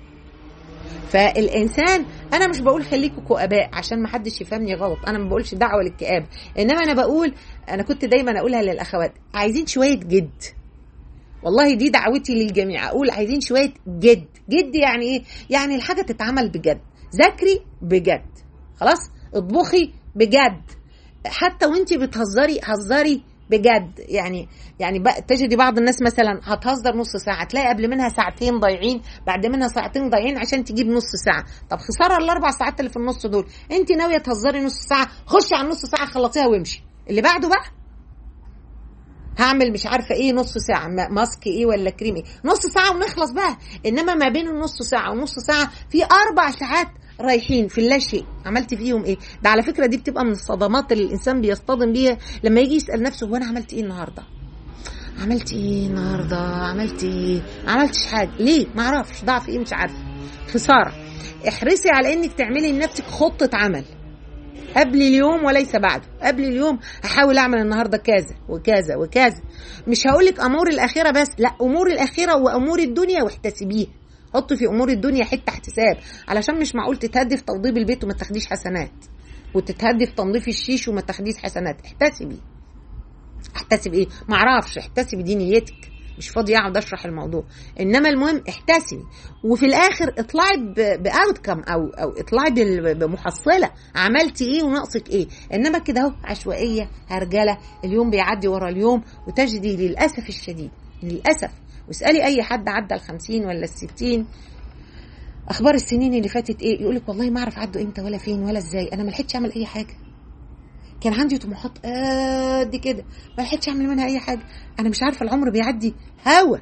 فالانسان انا مش بقول خليكوا كؤباء عشان ما حدش يفهمني غلط انا ما بقولش دعوه للكآبه انما انا بقول انا كنت دايما اقولها للاخوات عايزين شويه جد والله دي دعوتي للجميع اقول عايزين شويه جد جد يعني ايه يعني الحاجه تتعمل بجد ذاكري بجد خلاص اطبخي بجد حتى وانت بتهزري هزري بجد يعني يعني بقى تجدي بعض الناس مثلا هتهزر نص ساعه تلاقي قبل منها ساعتين ضايعين بعد منها ساعتين ضايعين عشان تجيب نص ساعه طب خساره الاربع ساعات اللي في النص دول انت ناويه تهزري نص ساعه خشي على النص ساعه خلصيها وامشي اللي بعده بقى هعمل مش عارفه ايه نص ساعه ماسك ايه ولا كريم ايه نص ساعه ونخلص بقى انما ما بين النص ساعه ونص ساعه في اربع ساعات رايحين في اللا شيء عملت فيهم ايه ده على فكره دي بتبقى من الصدمات اللي الانسان بيصطدم بيها لما يجي يسال نفسه هو انا عملت ايه النهارده عملت ايه النهارده عملت ايه عملتش حاجه ليه ما اعرفش ضعف ايه مش عارفه خساره احرصي على انك تعملي لنفسك خطه عمل قبل اليوم وليس بعده قبل اليوم هحاول اعمل النهارده كذا وكذا وكذا مش هقول لك امور الاخره بس لا امور الاخره وامور الدنيا واحتسبيها حطي في امور الدنيا حته احتساب علشان مش معقول تتهدي في توضيب البيت وما تاخديش حسنات وتتهدي في تنظيف الشيش وما تاخديش حسنات احتسبي احتسب ايه معرفش احتسبي دي نيتك مش فاضي اقعد اشرح الموضوع انما المهم احتسبي وفي الاخر اطلعي باوتكم او او اطلعي بمحصله عملتي ايه وناقصك ايه انما كده اهو عشوائيه هرجله اليوم بيعدي ورا اليوم وتجدي للاسف الشديد للاسف واسالي اي حد عدى الخمسين ولا الستين اخبار السنين اللي فاتت ايه يقولك والله ما اعرف عدوا امتى ولا فين ولا ازاي انا ما لحقتش اعمل اي حاجه كان عندي طموحات قد كده ما لحقتش اعمل منها اي حاجه انا مش عارفه العمر بيعدي هوا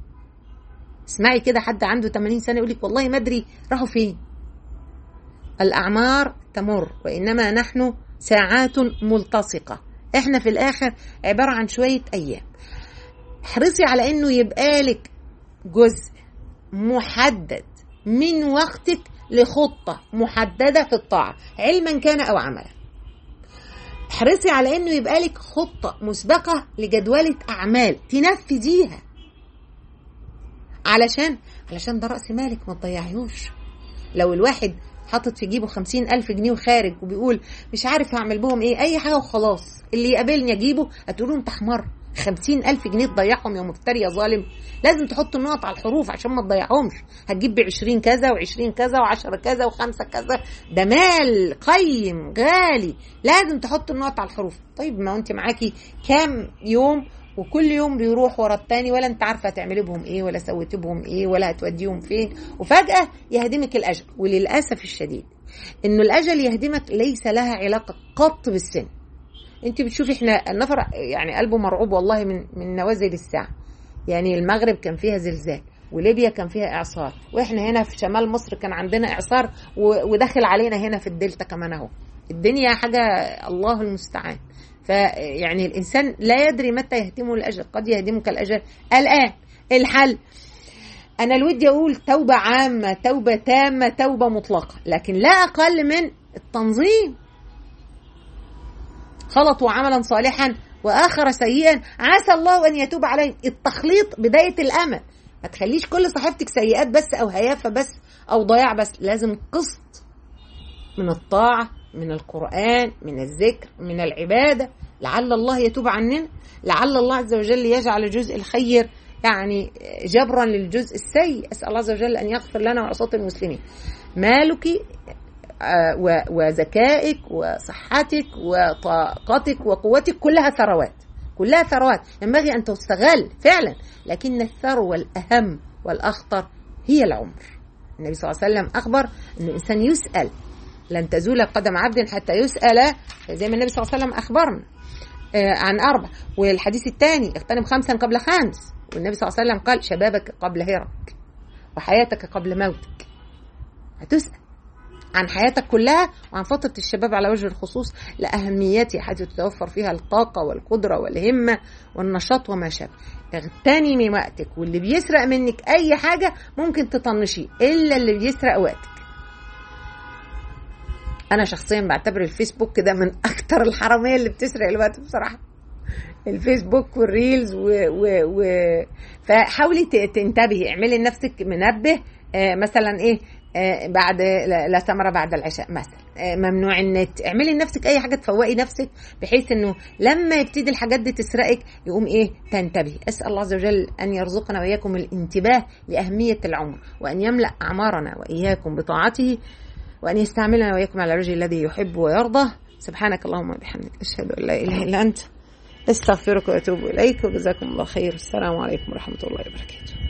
اسمعي كده حد عنده 80 سنه يقول لك والله ما ادري راحوا فين الاعمار تمر وانما نحن ساعات ملتصقه احنا في الاخر عباره عن شويه ايام احرصي على انه يبقى لك جزء محدد من وقتك لخطة محددة في الطاعة علما كان أو عملا احرصي على انه يبقى لك خطة مسبقة لجدولة اعمال تنفذيها علشان علشان ده رأس مالك ما تضيعيهوش لو الواحد حاطط في جيبه خمسين ألف جنيه وخارج وبيقول مش عارف هعمل بهم ايه أي حاجة وخلاص اللي يقابلني أجيبه هتقولوا أنت حمار خمسين ألف جنيه تضيعهم يا مفتري يا ظالم لازم تحط النقط على الحروف عشان ما تضيعهمش هتجيب بعشرين كذا وعشرين كذا وعشرة كذا وخمسة كذا ده مال قيم غالي لازم تحط النقط على الحروف طيب ما انت معاكي كام يوم وكل يوم بيروح ورا التاني ولا انت عارفه هتعملي بهم ايه ولا سويتي بهم ايه ولا هتوديهم فين وفجاه يهدمك الاجل وللاسف الشديد انه الاجل يهدمك ليس لها علاقه قط بالسن انت بتشوفي احنا النفر يعني قلبه مرعوب والله من من نوازل الساعه يعني المغرب كان فيها زلزال وليبيا كان فيها اعصار واحنا هنا في شمال مصر كان عندنا اعصار ودخل علينا هنا في الدلتا كمان اهو الدنيا حاجه الله المستعان فيعني الانسان لا يدري متى يهدمه الاجل قد يهدمك الاجل الان الحل انا الودي اقول توبه عامه توبه تامه توبه مطلقه لكن لا اقل من التنظيم خلطوا عملا صالحا واخر سيئا عسى الله ان يتوب عليهم التخليط بدايه الامل ما تخليش كل صحيفتك سيئات بس او هيافه بس او ضياع بس لازم قسط من الطاعه من القران من الذكر من العباده لعل الله يتوب عننا لعل الله عز وجل يجعل الجزء الخير يعني جبرا للجزء السيء اسال الله عز وجل ان يغفر لنا وعصاة المسلمين مالك وذكائك وصحتك وطاقتك وقوتك كلها ثروات كلها ثروات ينبغي ان تستغل فعلا لكن الثروه الاهم والاخطر هي العمر النبي صلى الله عليه وسلم اخبر ان الانسان يسال لن تزول قدم عبد حتى يسال زي ما النبي صلى الله عليه وسلم اخبرنا عن اربع والحديث الثاني اغتنم خمسا قبل خمس والنبي صلى الله عليه وسلم قال شبابك قبل هرمك وحياتك قبل موتك هتسال عن حياتك كلها وعن فترة الشباب على وجه الخصوص لأهميتها حيث تتوفر فيها الطاقة والقدرة والهمة والنشاط وما شابه اغتنمي وقتك واللي بيسرق منك أي حاجة ممكن تطنشيه إلا اللي بيسرق وقتك أنا شخصيا بعتبر الفيسبوك ده من أكتر الحرامية اللي بتسرق الوقت بصراحة الفيسبوك والريلز و, و... و... فحاولي تنتبهي اعملي لنفسك منبه آه مثلا ايه آه بعد لا ثمره بعد العشاء مثلا آه ممنوع النت اعملي لنفسك اي حاجه تفوقي نفسك بحيث انه لما يبتدي الحاجات دي تسرقك يقوم ايه تنتبهي اسال الله عز وجل ان يرزقنا واياكم الانتباه لاهميه العمر وان يملا اعمارنا واياكم بطاعته وان يستعملنا واياكم على الوجه الذي يحب ويرضى سبحانك اللهم وبحمدك اشهد ان لا اله الا انت استغفرك واتوب اليك وجزاكم الله خير السلام عليكم ورحمه الله وبركاته